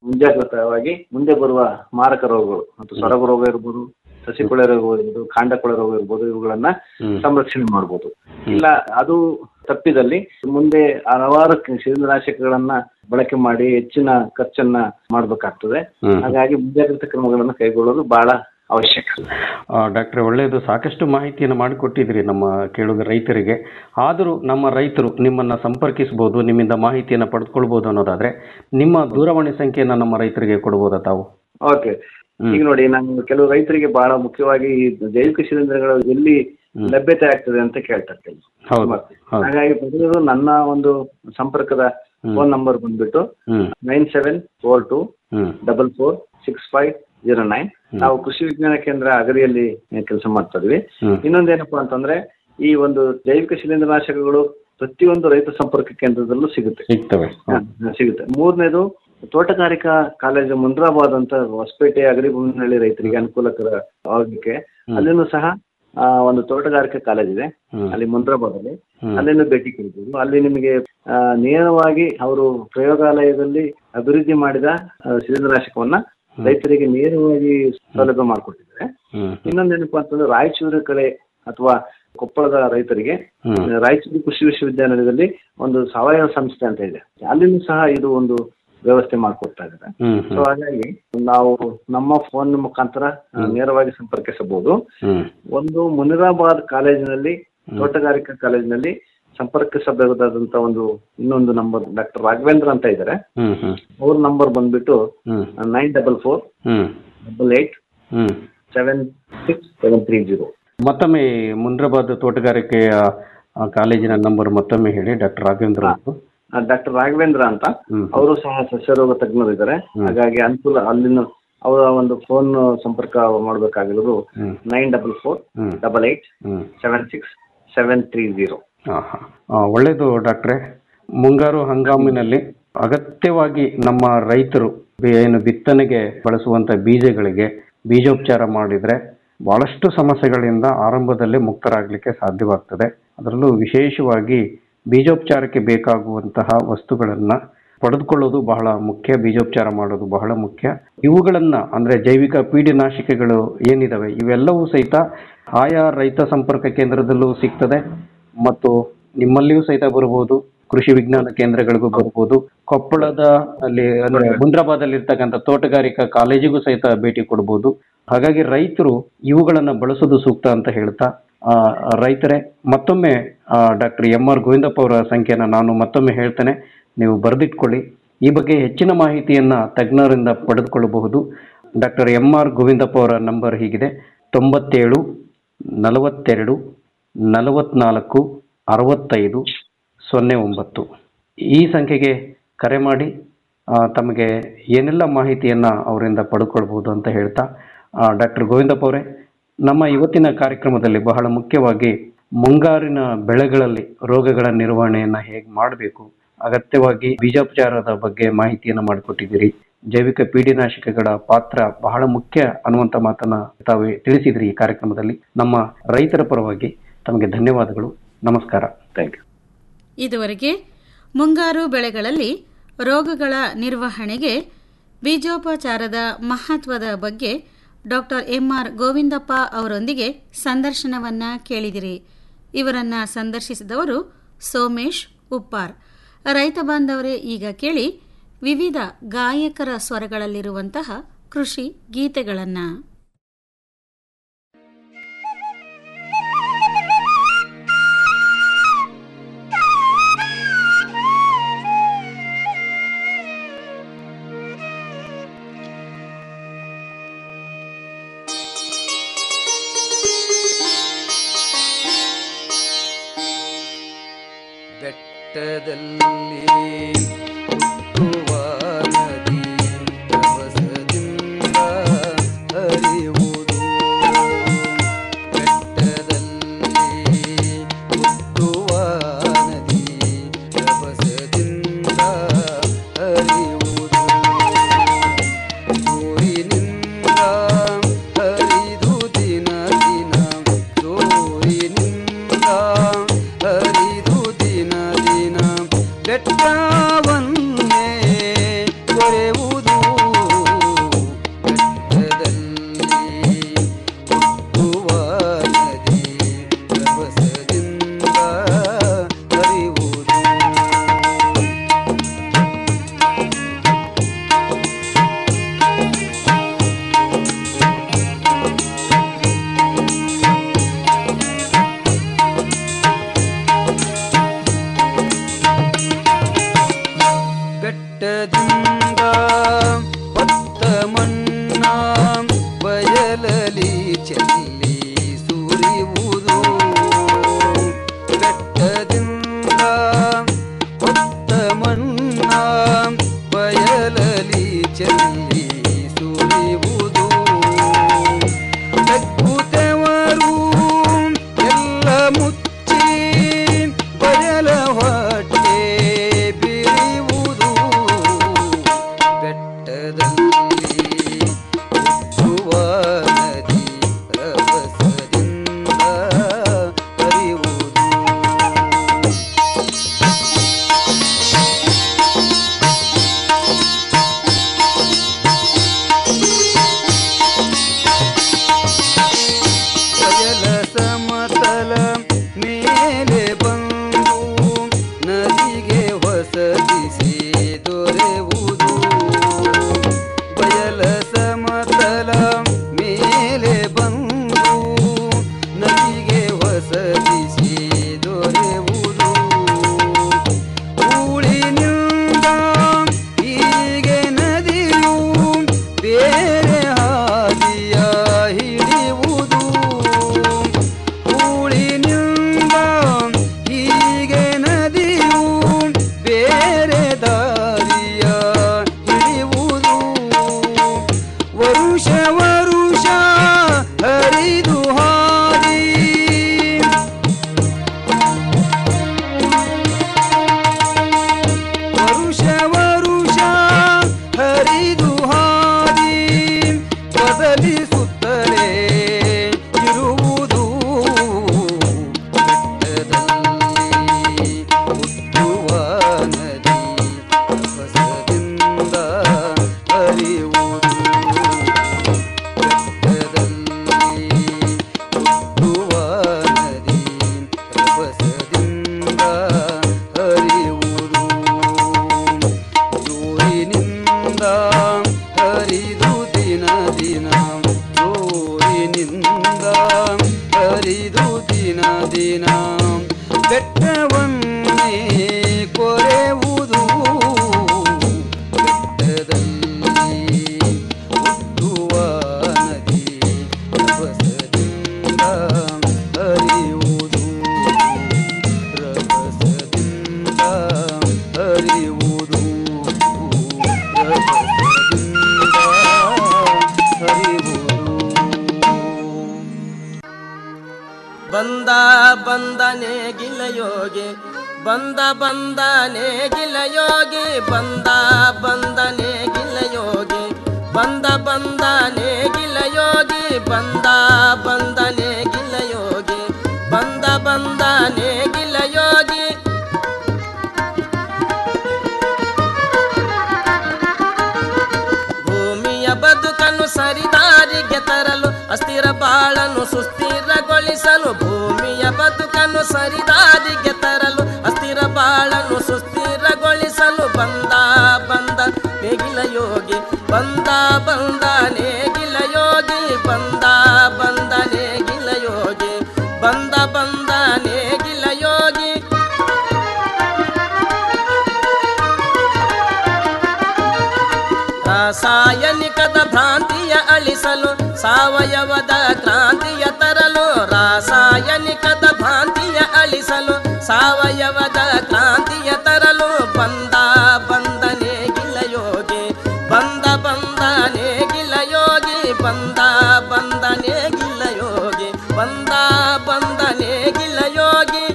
ಮುಂಜಾಗ್ರತವಾಗಿ ಮುಂದೆ ಬರುವ ಮಾರಕ ರೋಗಗಳು ಮತ್ತು ಸೊರಗ ರೋಗ ಇರ್ಬೋದು ಸಸಿಕೊಳೆ ರೋಗ ಇರ್ಬೋದು ಕಾಂಡಕೊಳೆ ರೋಗ ಇರ್ಬೋದು ಇವುಗಳನ್ನ ಹ್ಮ್. ಸಂರಕ್ಷಣೆ ಮಾಡ್ಬೋದು ಇಲ್ಲ ಅದು ತಪ್ಪಿದಲ್ಲಿ ಮುಂದೆ ಹಲವಾರು ಶಿಲೀಂಧ್ರನಾಶಕಗಳನ್ನ ಬಳಕೆ ಮಾಡಿ ಹೆಚ್ಚಿನ ಖರ್ಚನ್ನ ಮಾಡಬೇಕಾಗ್ತದೆ ಹ್ಮ್. ಹಾಗಾಗಿ ಮುಂಜಾಗ್ರತಾ ಕ್ರಮಗಳನ್ನು ಕೈಗೊಳ್ಳೋದು ಬಹಳ ಅವಶ್ಯಕ ಆ, ಡಾಕ್ಟ್ರೆ ಒಳ್ಳೆಯದು ಸಾಕಷ್ಟು ಮಾಹಿತಿಯನ್ನು ಮಾಡಿಕೊಟ್ಟಿದ್ದೀರಿ ನಮ್ಮ ಕೇಳುಗ ರೈತರಿಗೆ ಆದರೂ ನಮ್ಮ ರೈತರು ನಿಮ್ಮನ್ನು ಸಂಪರ್ಕಿಸ್ಬೋದು ನಿಮ್ಮಿಂದ ಮಾಹಿತಿಯನ್ನು ಪಡೆದುಕೊಳ್ಬೋದು ಅನ್ನೋದಾದರೆ ನಿಮ್ಮ ದೂರವಾಣಿ ಸಂಖ್ಯೆಯನ್ನು ನಮ್ಮ ರೈತರಿಗೆ ಕೊಡ್ಬೋದಾ ತಾವು ಓಕೆ ಹ್ಮ್. ಈಗ ನೋಡಿ ನಾನು ಕೆಲವು ರೈತರಿಗೆ ಬಹಳ ಮುಖ್ಯವಾಗಿ ಈ ಜೈವಿಕ ಶಿಲೀಂಧ್ರಗಳು ಎಲ್ಲಿ ಹ್ಮ್. ಲಭ್ಯತೆ ಆಗ್ತದೆ ಅಂತ ಕೇಳ್ತಾರೆ ಕೆಲವು ಹೌದು ಹೌದು ಹಾಗಾಗಿ ಮೊದಲು ನನ್ನ ಒಂದು ಸಂಪರ್ಕದ ಹ್ಮ್. ಫೋನ್ ನಂಬರ್ ಬಂದ್ಬಿಟ್ಟು hmm nine seven four two hmm double four six five zero nine ನಾವು ಕೃಷಿ ವಿಜ್ಞಾನ ಕೇಂದ್ರ ಅಗರಿಯಲ್ಲಿ ಕೆಲಸ ಮಾಡ್ತಾ ಇದೀವಿ ಹ್ಮ್ ಇನ್ನೊಂದೇನಪ್ಪಾ ಅಂತಂದ್ರೆ ಈ ಒಂದು ಜೈವಿಕ ಶಿಲೀಂಧ್ರನಾಶಕಗಳು ಪ್ರತಿಯೊಂದು ರೈತ ಸಂಪರ್ಕ ಕೇಂದ್ರದಲ್ಲೂ ಸಿಗುತ್ತೆ ಸಿಗ್ತವೆ ಹಾ, ಸಿಗುತ್ತೆ ಮೂರನೇದು ತೋಟಗಾರಿಕಾ ಕಾಲೇಜು ಮುಂದ್ರಾಬಾದ್ ಅಂತ ಹೊಸಪೇಟೆ ಅಗರಿಬೊಮ್ಮನಹಳ್ಳಿ ರೈತರಿಗೆ ಅನುಕೂಲಕರ ಆಗಲಿಕ್ಕೆ ಅಲ್ಲಿನೂ ಸಹ ಆ, ಒಂದು ತೋಟಗಾರಿಕಾ ಕಾಲೇಜ್ ಇದೆ ಹ್ಮ್. ಅಲ್ಲಿ ಮುಂದ್ರಾಬಾದ್ ಅಲ್ಲಿ ಹ್ಮ್. ಅಲ್ಲಿಂದ ಭೇಟಿ ಕೊಡ್ಬೋದು ಅಲ್ಲಿ ನಿಮಗೆ ಆ, ನೇರವಾಗಿ ಅವರು ಪ್ರಯೋಗಾಲಯದಲ್ಲಿ ಅಭಿವೃದ್ಧಿ ಮಾಡಿದ ಆ, ಶಿಲೀಂಧ್ರನಾಶಕವನ್ನ ರೈತರಿಗೆ ನೇರವಾಗಿ ಸೌಲಭ್ಯ ಮಾಡಿಕೊಟ್ಟಿದ್ದಾರೆ ಹ್ಮ್ ಇನ್ನೊಂದೇನಪ್ಪಾ ಅಂತಂದ್ರೆ ರಾಯಚೂರು ಕಡೆ ಅಥವಾ ಕೊಪ್ಪಳದ ರೈತರಿಗೆ ಹ್ಮ್. ರಾಯಚೂರು ಕೃಷಿ ವಿಶ್ವವಿದ್ಯಾನಿಲಯದಲ್ಲಿ ಒಂದು ಸಾವಯವ ಸಂಸ್ಥೆ ಅಂತ ಇದೆ ಅಲ್ಲಿನೂ ಸಹ ಇದು ಒಂದು ವ್ಯವಸ್ಥೆ ಮಾಡಿಕೊಡ್ತಾ ಇದ್ದಾರೆ ಹ್ಮ್ ಸೊ ಹಾಗಾಗಿ ನಾವು ನಮ್ಮ ಫೋನ್ ಮುಖಾಂತರ ಆ, ನೇರವಾಗಿ ಸಂಪರ್ಕಿಸಬಹುದು ಹ್ಮ್ ಒಂದು ಮುನಿರಾಬಾದ್ ಕಾಲೇಜಿನಲ್ಲಿ ತೋಟಗಾರಿಕಾ ಕಾಲೇಜಿನಲ್ಲಿ ಸಂಪರ್ಕಿಸಬಹುದಾದಂತ ಒಂದು ಇನ್ನೊಂದು ನಂಬರ್ ಡಾಕ್ಟರ್ ರಾಘವೇಂದ್ರ ಅಂತ ಇದ್ದಾರೆ ಹ್ಮ್ ಹ್ಮ್ ಅವ್ರ ನಂಬರ್ ಬಂದ್ಬಿಟ್ಟು hmm nine double four hmm double eight hmm seven six seven three zero ಮತ್ತೊಮ್ಮೆ ಮುಂದ್ರಾಬಾದ್ ತೋಟಗಾರಿಕೆಯ ಆ, ಕಾಲೇಜಿನ ನಂಬರ್ ಮತ್ತೊಮ್ಮೆ ಹೇಳಿ ಡಾಕ್ಟರ್ ರಾಘವೇಂದ್ರ ಅವರು ಡಾಕ್ಟರ್ ರಾಘವೇಂದ್ರ ಅಂತ ಹ್ಮ್. ಅವರು ಸಹ ಸಸ್ಯರೋಗ ತಜ್ಞರು ಇದ್ದಾರೆ ಹಾಗಾಗಿ ಅನುಕೂಲ ಅಲ್ಲಿನ ಅವರ ಒಂದು ಫೋನ್ ಸಂಪರ್ಕ ಮಾಡಬೇಕಾಗಿರೋದು hmm. Nine double four hmm. Double eight hmm seven six seven three zero ಆ, ಹ. ಆ, ಒಳ್ಳೆಯದು ಡಾಕ್ಟ್ರೆ ಮುಂಗಾರು ಹಂಗಾಮಿನಲ್ಲಿ ಅಗತ್ಯವಾಗಿ ನಮ್ಮ ರೈತರು ಬಿ- ಏನು ಬಿತ್ತನೆಗೆ ಬಳಸುವಂತ ಬೀಜಗಳಿಗೆ ಬೀಜೋಪಚಾರ ಮಾಡಿದ್ರೆ ಬಹಳಷ್ಟು ಸಮಸ್ಯೆಗಳಿಂದ ಆರಂಭದಲ್ಲೇ ಮುಕ್ತರಾಗಲಿಕ್ಕೆ ಸಾಧ್ಯವಾಗ್ತದೆ ಅದರಲ್ಲೂ ವಿಶೇಷವಾಗಿ ಬೀಜೋಪಚಾರಕ್ಕೆ ಬೇಕಾಗುವಂತಹ ವಸ್ತುಗಳನ್ನ ಪಡೆದುಕೊಳ್ಳೋದು ಬಹಳ ಮುಖ್ಯ ಬೀಜೋಪಚಾರ ಮಾಡೋದು ಬಹಳ ಮುಖ್ಯ ಇವುಗಳನ್ನ ಅಂದ್ರೆ ಜೈವಿಕ ಪೀಡಿನಾಶಕಗಳು ಏನಿದಾವೆ ಇವೆಲ್ಲವೂ ಸಹಿತ ಆಯಾ ರೈತ ಸಂಪರ್ಕ ಕೇಂದ್ರದಲ್ಲೂ ಸಿಗ್ತದೆ ಮತ್ತು ನಿಮ್ಮಲ್ಲಿಯೂ ಸಹಿತ ಬರ್ಬೋದು ಕೃಷಿ ವಿಜ್ಞಾನ ಕೇಂದ್ರಗಳಿಗೂ ಬರ್ಬೋದು ಕೊಪ್ಪಳದ ಅಲ್ಲಿ ಅಂದ್ರೆ ಮುಂದ್ರಾಬಾದಲ್ಲಿ ಇರ್ತಕ್ಕಂಥ ತೋಟಗಾರಿಕಾ ಕಾಲೇಜಿಗೂ ಸಹಿತ ಭೇಟಿ ಕೊಡ್ಬೋದು ಹಾಗಾಗಿ ರೈತರು ಇವುಗಳನ್ನ ಬಳಸೋದು ಸೂಕ್ತ ಅಂತ ಹೇಳ್ತಾ ಆ, ರೈತರೇ ಮತ್ತೊಮ್ಮೆ ಡಾಕ್ಟರ್ ಎಂ ಆರ್ ಗೋವಿಂದಪ್ಪ ಅವರ ಸಂಖ್ಯೆನ ನಾನು ಮತ್ತೊಮ್ಮೆ ಹೇಳ್ತೇನೆ ನೀವು ಬರೆದಿಟ್ಕೊಳ್ಳಿ ಈ ಬಗ್ಗೆ ಹೆಚ್ಚಿನ ಮಾಹಿತಿಯನ್ನ ತಜ್ಞರಿಂದ ಪಡೆದುಕೊಳ್ಳಬಹುದು ಡಾಕ್ಟರ್ ಎಂ ಆರ್ ಗೋವಿಂದಪ್ಪ ಅವರ ನಂಬರ್ ಹೀಗಿದೆ ತೊಂಬತ್ತೇಳು ನಲವತ್ತೆರಡು ನಲವತ್ನಾಲ್ಕು ಅರವತ್ತೈದು ಸೊನ್ನೆ ಒಂಬತ್ತು ಈ ಸಂಖ್ಯೆಗೆ ಕರೆ ಮಾಡಿ ಆ, ತಮಗೆ ಏನೆಲ್ಲ ಮಾಹಿತಿಯನ್ನು ಅವರಿಂದ ಪಡ್ಕೊಳ್ಬೋದು ಅಂತ ಹೇಳ್ತಾ ಡಾಕ್ಟರ್ ಗೋವಿಂದಪ್ಪ ಅವರೇ ನಮ್ಮ ಇವತ್ತಿನ ಕಾರ್ಯಕ್ರಮದಲ್ಲಿ ಬಹಳ ಮುಖ್ಯವಾಗಿ ಮುಂಗಾರಿನ ಬೆಳೆಗಳಲ್ಲಿ ರೋಗಗಳ ನಿರ್ವಹಣೆಯನ್ನು ಹೇಗೆ ಮಾಡಬೇಕು ಅಗತ್ಯವಾಗಿ ಬೀಜೋಪಚಾರದ ಬಗ್ಗೆ ಮಾಹಿತಿಯನ್ನು ಮಾಡಿಕೊಟ್ಟಿದ್ದೀರಿ ಜೈವಿಕ ಪೀಡಿನಾಶಕಗಳ ಪಾತ್ರ ಬಹಳ ಮುಖ್ಯ ಅನ್ನುವಂಥ ಮಾತನ್ನ ತಾವು ತಿಳಿಸಿದ್ರಿ ಈ ಕಾರ್ಯಕ್ರಮದಲ್ಲಿ ನಮ್ಮ ರೈತರ ಪರವಾಗಿ ತಮಗೆ ಧನ್ಯವಾದಗಳು ನಮಸ್ಕಾರ ಥ್ಯಾಂಕ್ ಯು ಇದುವರೆಗೆ ಮುಂಗಾರು ಬೆಳೆಗಳಲ್ಲಿ ರೋಗಗಳ ನಿರ್ವಹಣೆಗೆ ಬೀಜೋಪಚಾರದ ಮಹತ್ವದ ಬಗ್ಗೆ ಡಾಕ್ಟರ್ ಎಂಆರ್ ಗೋವಿಂದಪ್ಪ ಅವರೊಂದಿಗೆ ಸಂದರ್ಶನವನ್ನ ಕೇಳಿದಿರಿ ಇವರನ್ನ ಸಂದರ್ಶಿಸಿದವರು ಸೋಮೇಶ್ ಉಪ್ಪಾರ್ ರೈತ ಬಾಂಧವರೇ ಈಗ ಕೇಳಿ ವಿವಿಧ ಗಾಯಕರ ಸ್ವರಗಳಲ್ಲಿರುವಂತಹ ಕೃಷಿ ಗೀತೆಗಳನ್ನು ಬೆಟ್ಟದಲ್ಲಿ ಹುಟ್ಟುವ ನದಿ ರಭಸದಿಂದ ಹರಿಯುವುದು ಬೆಟ್ಟದಲ್ಲಿ ಹುಟ್ಟುವ ನದಿ ರಭಸದಿಂದ ಹರಿಯುವುದು ಸೂರಿನಿಂದ ಹರಿದು ದಿನ ದಿನ ಸೂರಿನಿಂದ ಹರಿದು ದಿನ ದಿನ ಬೆಟ್ಟವನ್ನು ಚೆಲ್ಲಿ ಸುರಿಯುವುದು ಬೆಟ್ಟದಿಂದ ಹೊತ್ತ ಮಣ್ಣ ಬಯಲಲಿ ಚೆಲ್ಲಿ ಸುರಿಯುವುದು ತಗ್ಗುತ್ತವರು ಎಲ್ಲ ಮುಚ್ಚಿ ಬಯಲ ಹೊಟ್ಟೆ ಬಿರಿಯುವುದು ಬೆಟ್ಟದಲ್ಲಿ ಹುಟ್ಟುವ ನದಿ ರಭಸದಿಂದ ಹರಿಯುವುದು ಬಯಲ ಸಮತಲ ಮೇಲೆ ಬಂದು ನದಿಗೆ ಹೊಸದಿಸಿ ದೊರೆಯುವುದು ಬಯಲ ಸಮತಲ ಮೇಲೆ ಬಂದು ನದಿಗೆ ಹೊಸದಿಸಿ ದೊರೆಯುವುದು ಊಳಿನಿಂದ ಹೀಗೆ ನದಿಯು ಬೇರೆ ಹಾದಿಯ ಹಿಡಿಯುವುದು ಊಳಿನಿಂದ ಹೀಗೆ ನದಿಯು ಬೇರೆ ದಾರಿಯ ಹಿಡಿಯುವುದು ವರುಷ ವರುಷ ಹರಿದು ಹಾದಿ ವರುಷ ವರುಷ ಹರಿದು ಹಾದಿ ಬದಲಿಸುತ್ತಲೇ ಇರುವುದು ಬೆಟ್ಟದಲ್ಲಿ ಹುಟ್ಟುವ ನದಿ ಹೊಸದಿಂದ ಹರಿಯುವುದು ಬೆಟ್ಟದಲ್ಲಿ ಹುಟ್ಟುವ ನದಿ ರಭಸದಿಂದ ಹರಿಯುವುದು ಜೋರಿನಿಂದ ಹರಿದು ದಿನ ದಿನ ಜೋರಿನಿಂದ ಹರಿದು ದಿನ ದಿನ ಬೆಟ್ಟವನ್ನೇ ಕೊರೆಯುವುದು ಬೆಟ್ಟದಲ್ಲಿ ಹುಟ್ಟುವ ನದಿ ರಭಸದಿಂದ ಹರಿಯುವುದು ರಭಸದಿಂದ ಹರಿಯುವುದು ರಭಸದಿಂದ ಹರಿಯುವುದು ಬಂದ ಬಂದನೆ ಗಿಲಯೋಗಿ ಬಂದ ಬಂದನೆ ಗಿಲಯೋಗಿ ಬಂದ ಬಂದನೆ ಗಿಲಯೋಗಿ ಬಂದ ಬಂದನೆ ಗಿಲಯೋಗಿ ಬಂದ ಬಂದನೆ ಗಿಲಯೋಗಿ ಬಂದ ಬಂದನೆ ಗಿಲಯೋಗಿ ಭೂಮಿಯ ಬದುಕನ್ನು ಸರಿದಾರಿಗೆ ತರಲು ಅಸ್ಥಿರ ಬಾಳನ್ನು ಸುಸ್ಥಿರಗೊಳಿಸಲು ಭೂಮಿಯ ಬದುಕನ್ನು ಸರಿದಾರಿಗೆ ತರಲು ಅಸ್ಥಿರ ಬಾಳನ್ನು ಸುಸ್ಥಿರಗೊಳಿಸಲು ಬಂದ ಬಂದ ನೇಗಿಲ ಯೋಗಿ ಬಂದ ಬಂದ ನೇಗಿಲ ಯೋಗಿ ಬಂದ ಬಂದ ನೇಗಿಲ ಯೋಗಿ ಬಂದ ಬಂದ ನೇಗಿಲ ಯೋಗಿ ರಾಸಾಯನಿಕದ ಭ್ರಾಂತಿಯ ಅಳಿಸಲು ಸಾವಯವದ ಕ್ರಾಂತಿಯ ತರಲು ರಾಸಾಯನಿಕದ ಭ್ರಾಂತಿಯ ಅಳಿಸಲು ಸಾವಯವದ ಕ್ರಾಂತಿಯ ತರಲು ಬಂದ ಬಂದನೆ ಗಿಲಯೋಗಿ ಬಂದ ಬಂದನೆ ಗಿಲಯೋಗಿ ಬಂದ ಬಂದನೆ ಗಿಲಯೋಗಿ ಬಂದ ಬಂದನೆ ಗಿಲಯೋಗಿ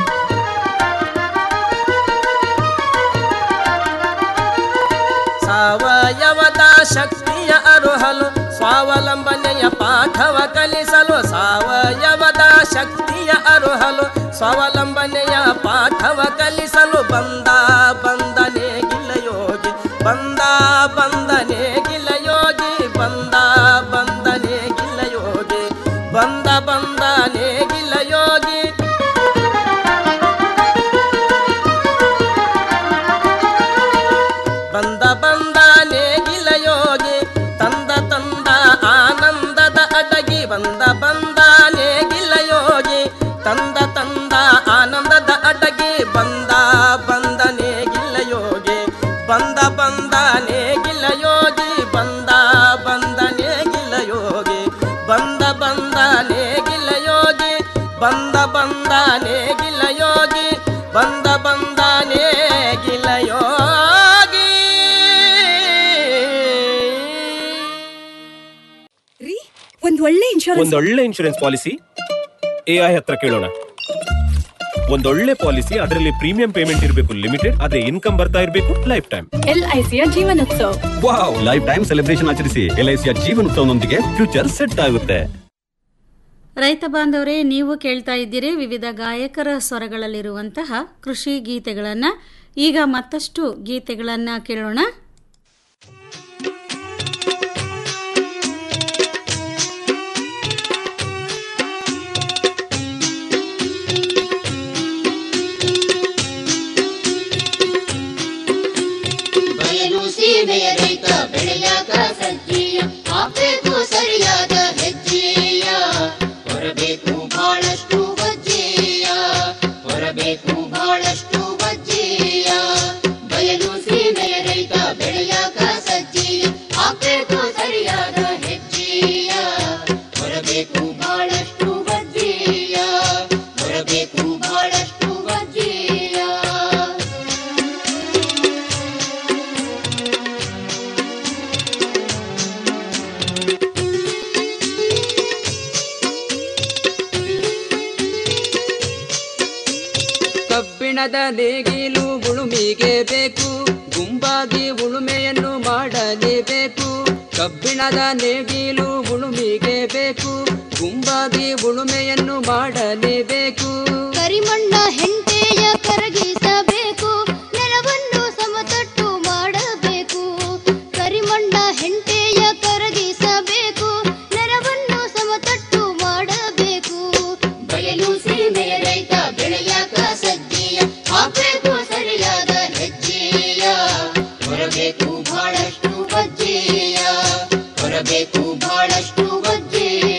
ಸಾವಯವದ ಶಕ್ತಿಯ ಅರುಹಲು ಸ್ವಾವಲಂಬನೆಯ ಪಾಠವ ಕಲಿಸಲು ಸಾವಯವದ ಶಕ್ತಿಯ ಅರುಹಲು ಸ್ವಾವಲಂಬನೆಯ ಪಾಠವ ಕಲಿಸಲು ಬಂದ ಬಂದನೆ ಗಿಲಯೋಗಿ ಬಂದ ಬಂದನೆ ಗಿಲಯೋಗಿ ಬಂದ ಬಂದನೆ ಗಿಲಯೋಗಿ ಬಂದ ಬಂದನೆ ಗಿಲಯೋಗಿ ಬಂದ ಬಂದ ನೇಗಿಲ ಯೋಗಿ ತಂದ ತಂದ ಆನಂದದ ಅಡಗಿ ಬಂದ ಬಂದ ನೇಗಿಲ ಯೋಗಿ ತಂದ ತಂದ ಆನಂದದ ಅಡಗಿ ಬಂದ ಬಂದ ನೇಗಿಲ ಯೋಗಿ ಬಂದ ಬಂದ ನೇಗಿಲ ಯೋಗಿ ಬಂದ ಬಂದ ನೇಗಿಲ ಯೋಗಿ ಬಂದ ಬಂದ ಬಂದ ಬಂದ ನೇಗಿಲ ಯೋಗಿ ಬಂದ ಬಂದ ನೇಗಿಲ ಯೋಗಿ ರೀ ಒಂದ್ ಒಳ್ಳೆ ಇನ್ಶೂರೆನ್ಸ್ ಒಂದೊಳ್ಳೆ ಇನ್ಶೂರೆನ್ಸ್ ಪಾಲಿಸಿ ಎ ಐ ಹತ್ರ ಕೇಳೋಣ ಒಂದೊಳ್ಳೆ ಪಾಲಿಸಿ ಅದರಲ್ಲಿ ಪ್ರೀಮಿಯಂ ಪೇಮೆಂಟ್ ಇರಬೇಕು ಲಿಮಿಟೆಡ್ ಅದೇ ಇನ್ಕಮ್ ಬರ್ತಾ ಇರಬೇಕು ಲೈಫ್ ಟೈಮ್ ಎಲ್ ಐ ಸಿಯ ಜೀವನೋತ್ಸವ ವಾವ್ ಲೈಫ್ ಟೈಮ್ ಸೆಲೆಬ್ರೇಷನ್ ಆಚರಿಸಿ ಎಲ್ ಐ ಸಿಯ ಜೀವನ ಉತ್ಸವನೊಂದಿಗೆ ಫ್ಯೂಚರ್ ಸೆಟ್ ಆಗುತ್ತೆ ರೈತ ಬಾಂಧವರೇ ನೀವು ಕೇಳ್ತಾ ಇದ್ದೀರಿ ವಿವಿಧ ಗಾಯಕರ ಸ್ವರಗಳಲ್ಲಿರುವಂತಹ ಕೃಷಿ ಗೀತೆಗಳನ್ನು ಈಗ ಮತ್ತಷ್ಟು ಗೀತೆಗಳನ್ನು ಕೇಳೋಣ ಬಯಲು ಸೀಮೆಯ ರೈತ ಬೆಳೆಯಾಕ ಸಜ್ಜೀಯ ಹಾಕ್ಬೇಕು ಸರಿಯಾದ ಹೆಜ್ಜೆಯ ಹೊರಬೇಕು ಬಹಳಷ್ಟು ವಜ್ಜೆಯ ಹೊರಬೇಕು ಬಹಳಷ್ಟು ವಜ್ಜೆಯ ಬಯಲು ಸೀಮೆಯ ರೈತ ಬೆಳೆಯಾಕ ಸಜ್ಜೀಯ ಹಾಕ್ಬೇಕು ಸರಿಯಾದ ಹೆಜ್ಜೆಯ ಹೊರಬೇಕು ಬಹಳಷ್ಟು ವಜ್ಜೆಯ ಹೊರಬೇಕು ಬಹಳಷ್ಟು ವಜ್ಜೆಯ ಕಬ್ಬಿಣದ ನೇಗಿಲು ಉಳುಮಿಗೆ ಬೇಕು ಗುಂಪಾಗಿ ಉಳುಮೆಯನ್ನು ಮಾಡಲೇಬೇಕು ಕಬ್ಬಿಣದ ನೇಗಿಲು ಉಳುಮಿಗೆ ಬೇಕು ಗುಂಪಾಗಿ ಉಳುಮೆಯನ್ನು ಮಾಡಲೇಬೇಕು ಕರಿಮಣ್ಣ ಹೆಂಟೆಯ ಕರಗಿಸಬೇಕು ನೆಲವನ್ನು ಸಮತಟ್ಟು ಮಾಡಬೇಕು ಕರಿಮಣ್ಣ ಹೆಂಟೆಯ ಕರಗಿಸಬೇಕು ನೆಲವನ್ನು ಸಮತಟ್ಟು ಮಾಡಬೇಕು ಬಯಲು ಸೀಮೆಯ ರೈತ ಬೆಳೆಯಾಕ ಸಜ್ಜೆಯ ಹಾಕಬೇಕು ಸರಿಯಾದ ಹೆಜ್ಜೆಯ ಹೊರಬೇಕು ಬಹಳಷ್ಟು ವಜ್ಜೆಯ ಹೊರಬೇಕು ಬಹಳಷ್ಟು ವಜ್ಜೆಯ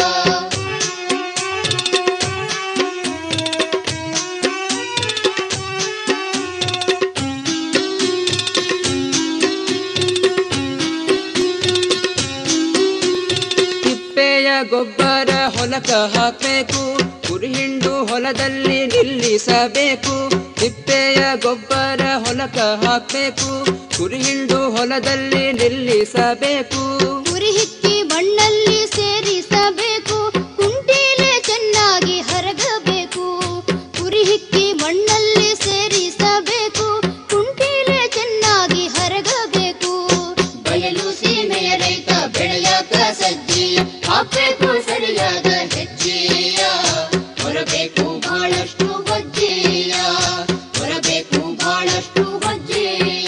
ತಿಪ್ಪೆಯ ಗೊಬ್ಬರ ಹೊಲಕ ಹಾಕಬೇಕು ಕುರಿಹಿಂಡು ಹೊಲದಲ್ಲಿ ನಿಲ್ಲಿಸಬೇಕು ತಿಪ್ಪೆಯ ಗೊಬ್ಬರ ಹೊಲಕ ಹಾಕಬೇಕು ಕುರಿಹಿಂಡು ಹೊಲದಲ್ಲಿ ನಿಲ್ಲಿಸಬೇಕು ಉರಿ ಹಿಕ್ಕಿ ಮಣ್ಣಲ್ಲಿ ಸೇರಿಸಬೇಕು ಕುಂಟೀಲೆ ಚೆನ್ನಾಗಿ ಹರಗಬೇಕು ಉರಿ ಹಿಕ್ಕಿ ಮಣ್ಣಲ್ಲಿ ಸೇರಿಸಬೇಕು ಕುಂಟೀಲೆ ಚೆನ್ನಾಗಿ ಹರಗಬೇಕು ಬಯಲು ಸೀಮೆಯ ರೈತ ಬೆಳೆಯಾಕ ಸಜ್ಜೆಯ ಹಾಕಬೇಕು ಸರಿಯಾದ ಹೆಜ್ಜೆಯ ಹೊರಬೇಕು ಬಹಳಷ್ಟು ವಜ್ಜೆಯ ಹೊರಬೇಕು ಬಹಳಷ್ಟು ವಜ್ಜೆಯ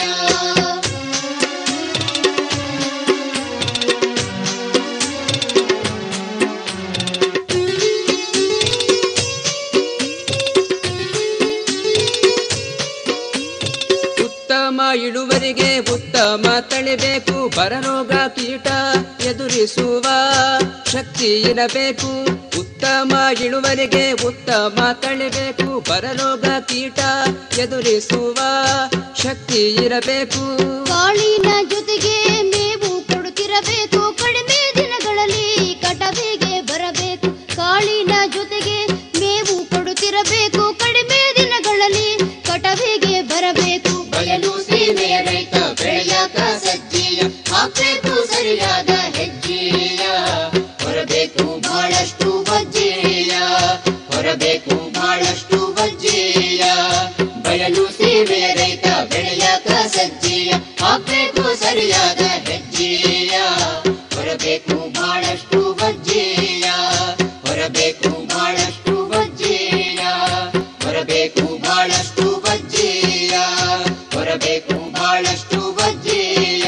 ಉತ್ತಮ ಇಳುವರಿಗೆ ಉತ್ತಮ ತಳಿಬೇಕು ಬರರೋಗ ಕೀಟ ಎದುರಿಸುವ ಶಕ್ತಿ ಇರಬೇಕು ಉತ್ತಮ ಇಳುವರಿಗೆ ಉತ್ತಮ ತಳಿಬೇಕು ಬರರೋಗ ಕೀಟ ಎದುರಿಸುವ ಶಕ್ತಿ ಇರಬೇಕು ಕಾಳಿನ ಜೊತೆಗೆ ಮೇವು ಕೊಡುತ್ತಿರಬೇಕು ಕಡಿಮೆ ದಿನಗಳಲ್ಲಿ ಕಟವಿಗೆ ಬರಬೇಕು ಕಾಳಿನ ಜೊತೆಗೆ ಮೇವು ಕೊಡುತ್ತಿರಬೇಕು ಕಡಿಮೆ ದಿನಗಳಲ್ಲಿ ಕಟವಿಗೆ ಬರಬೇಕು ಬಯಲು ಸೀಮೆಯ ರೈತ ಬೆಳೆಯಾಕ ಸಜ್ಜೆಯ ಹಾಕಬೇಕು ಸರಿಯಾದ ಹೆಜ್ಜೆಯ ಹೊರಬೇಕು ಬಹಳಷ್ಟು ವಜ್ಜೆಯ ಹೊರಬೇಕು ಬಹಳಷ್ಟು ವಜ್ಜೆಯ ಬಯಲು ಸೀಮೆಯ ರೈತ ಬೆಳೆಯಾಕ ಸಜ್ಜೆಯ ಹಾಕಬೇಕು ಸರಿಯಾದ ಹೆಜ್ಜೆಯ ಹೊರಬೇಕು ಬಹಳಷ್ಟು ವಜ್ಜೆಯ ಹೊರಬೇಕು ಬಹಳಷ್ಟು ವಜ್ಜೆಯ ಹೊರಬೇಕು ಬಹಳಷ್ಟು ವಜ್ಜೆಯ ಹೊರಬೇಕು ಬಹಳಷ್ಟು ವಜ್ಜೆಯ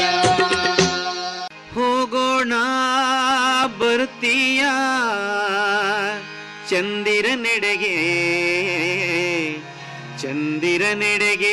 ಹೋಗೋಣ ಬರ್ತೀಯ ಚಂದಿರ ನೆಡೆಗೆ ಚಂದಿರ ನೆಡೆಗೆ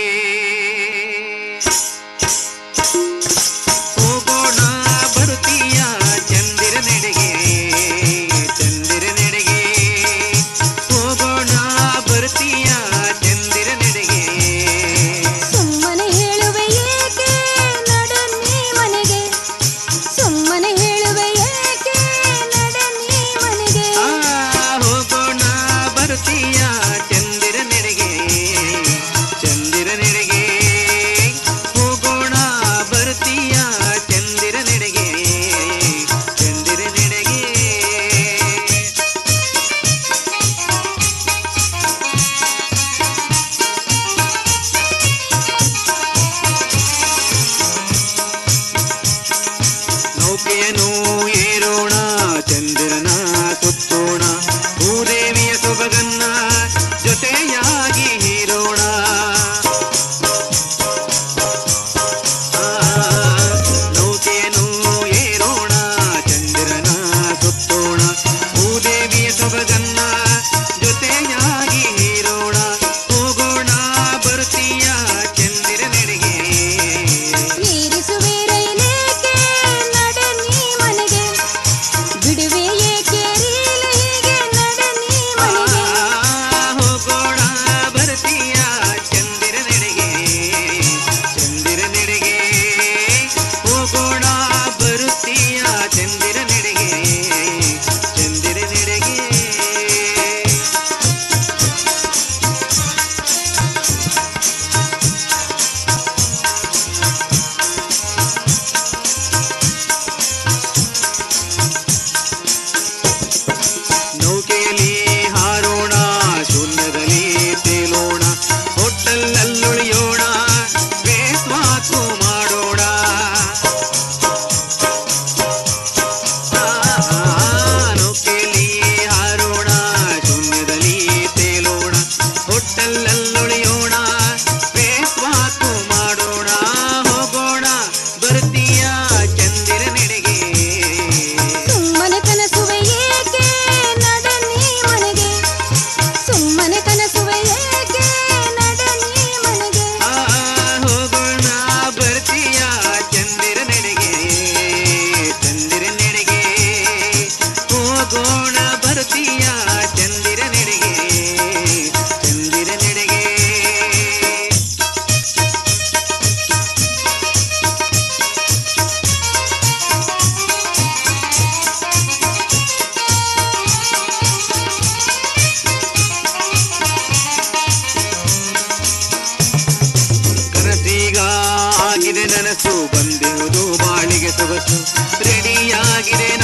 ಹೋಗೋಣ ಬರ್ತೀಯ ಚಂದಿರ ನೆಡೆಗೆ ಚಂದಿರ ನೆಡೆಗೆ ಹೋಗೋಣ ಬರ್ತೀಯ ಚಂದಿರ ನೆಡೆಗೆ ಸುಮ್ಮನೆ ಹೇಳುವೆ ಏಕೆ ನಡನ್ನಿ ಮನೆಗೆ ಸುಮ್ಮನೆ ಹೇಳುವೆ ಏಕೆ ನಡನ್ನಿ ಮನೆಗೆ ಆ, ಹೋಗೋಣ ಏರೋಣ ಚಂದಿರನ ಸುತ್ತೋಣ ಭೂದೇವಿಯ ಸೊಬಗನ್ನ ಜೊತೆಯಾಗಿ ಹೀರೋಣ ಆ, ನೌಕೆಯನ್ನು ಏರೋಣ ಚಂದಿರನ ಸುತ್ತೋಣ ಭೂದೇವಿಯ ಸೊಬಗನ್ನ ಜೊತೆಯಾಗಿ ಹೀರೋಣ ಹೋಗೋಣ ಬರ್ತೀಯ ಚಂದಿರನೆಡೆಗೆ ಏರಿಸುವೆ ರೈಲೇಕೆ ನಡೆ ನೀ ಮನೆಗೆ ಬಿಡುವೆ ಏಕೆ ರೀಲ ಹೀಗೆ ನಡೆ ನೀ ಮನೆಗೆ ಹೋಗೋಣ ಬರ್ತೀಯ ಚಂದಿರನೆಡೆಗೆ ಚಂದಿರನೆಡೆಗೆ ಹೋಗೋಣ ಬರುತ್ತೀಯ ಚಂದಿರನೆಡೆಗೆ ಚಂದಿರನೆಡೆಗೆ ನೌಕೆಯಲ್ಲಿ ಹಾರೋಣ ಶೂನ್ಯದಲ್ಲಿ ತೇಲೋಣ ಹೋಟೆಲ್ನಲ್ಲುಳಿಯೋಣ ಬೇಸ್ ಮಾತು ಮಾಡೋಣ ಆ, ನೌಕೆಯಲ್ಲಿ ಹಾರೋಣ ಶೂನ್ಯದಲ್ಲಿ ತೇಲೋಣ ಹೋಟೆಲ್ನಲ್ಲುಳಿಯೋಣ ಬೇಸ್ ಮಾತು ಮಾಡೋಣ ಹೋಗೋಣ ಬರ್ತೀಯ ಚಂದಿರನೆಡೆಗೆ ಸುಮ್ಮನೆ ಕನಸುವೆ ಏಕೆ ನಡೆ ನೀ ಮನೆಗೆ ಸುಮ್ಮನೆ ಕನಸುವೆ ಏಕೆ ನಡೆ ನೀ ಮನೆಗೆ ಆ, ಹೋಗೋಣ ಬರ್ತೀಯ ಚಂದಿರನೆಡೆಗೆ ಚಂದಿರನೆಡೆಗೆ ಹೋಗೋಣ ಬರ್ತೀಯ ಚಂದಿರನೆಡೆಗೆ ಚಂದಿರನೆಡೆಗೆ ಕನಸೀಗ ಆಗಿದೆ ನನಸು ಬಂದಿರುವುದು ಬಾಳಿಗೆ ಸೊಗಸು ರೆಡಿಯಾಗಿದೆ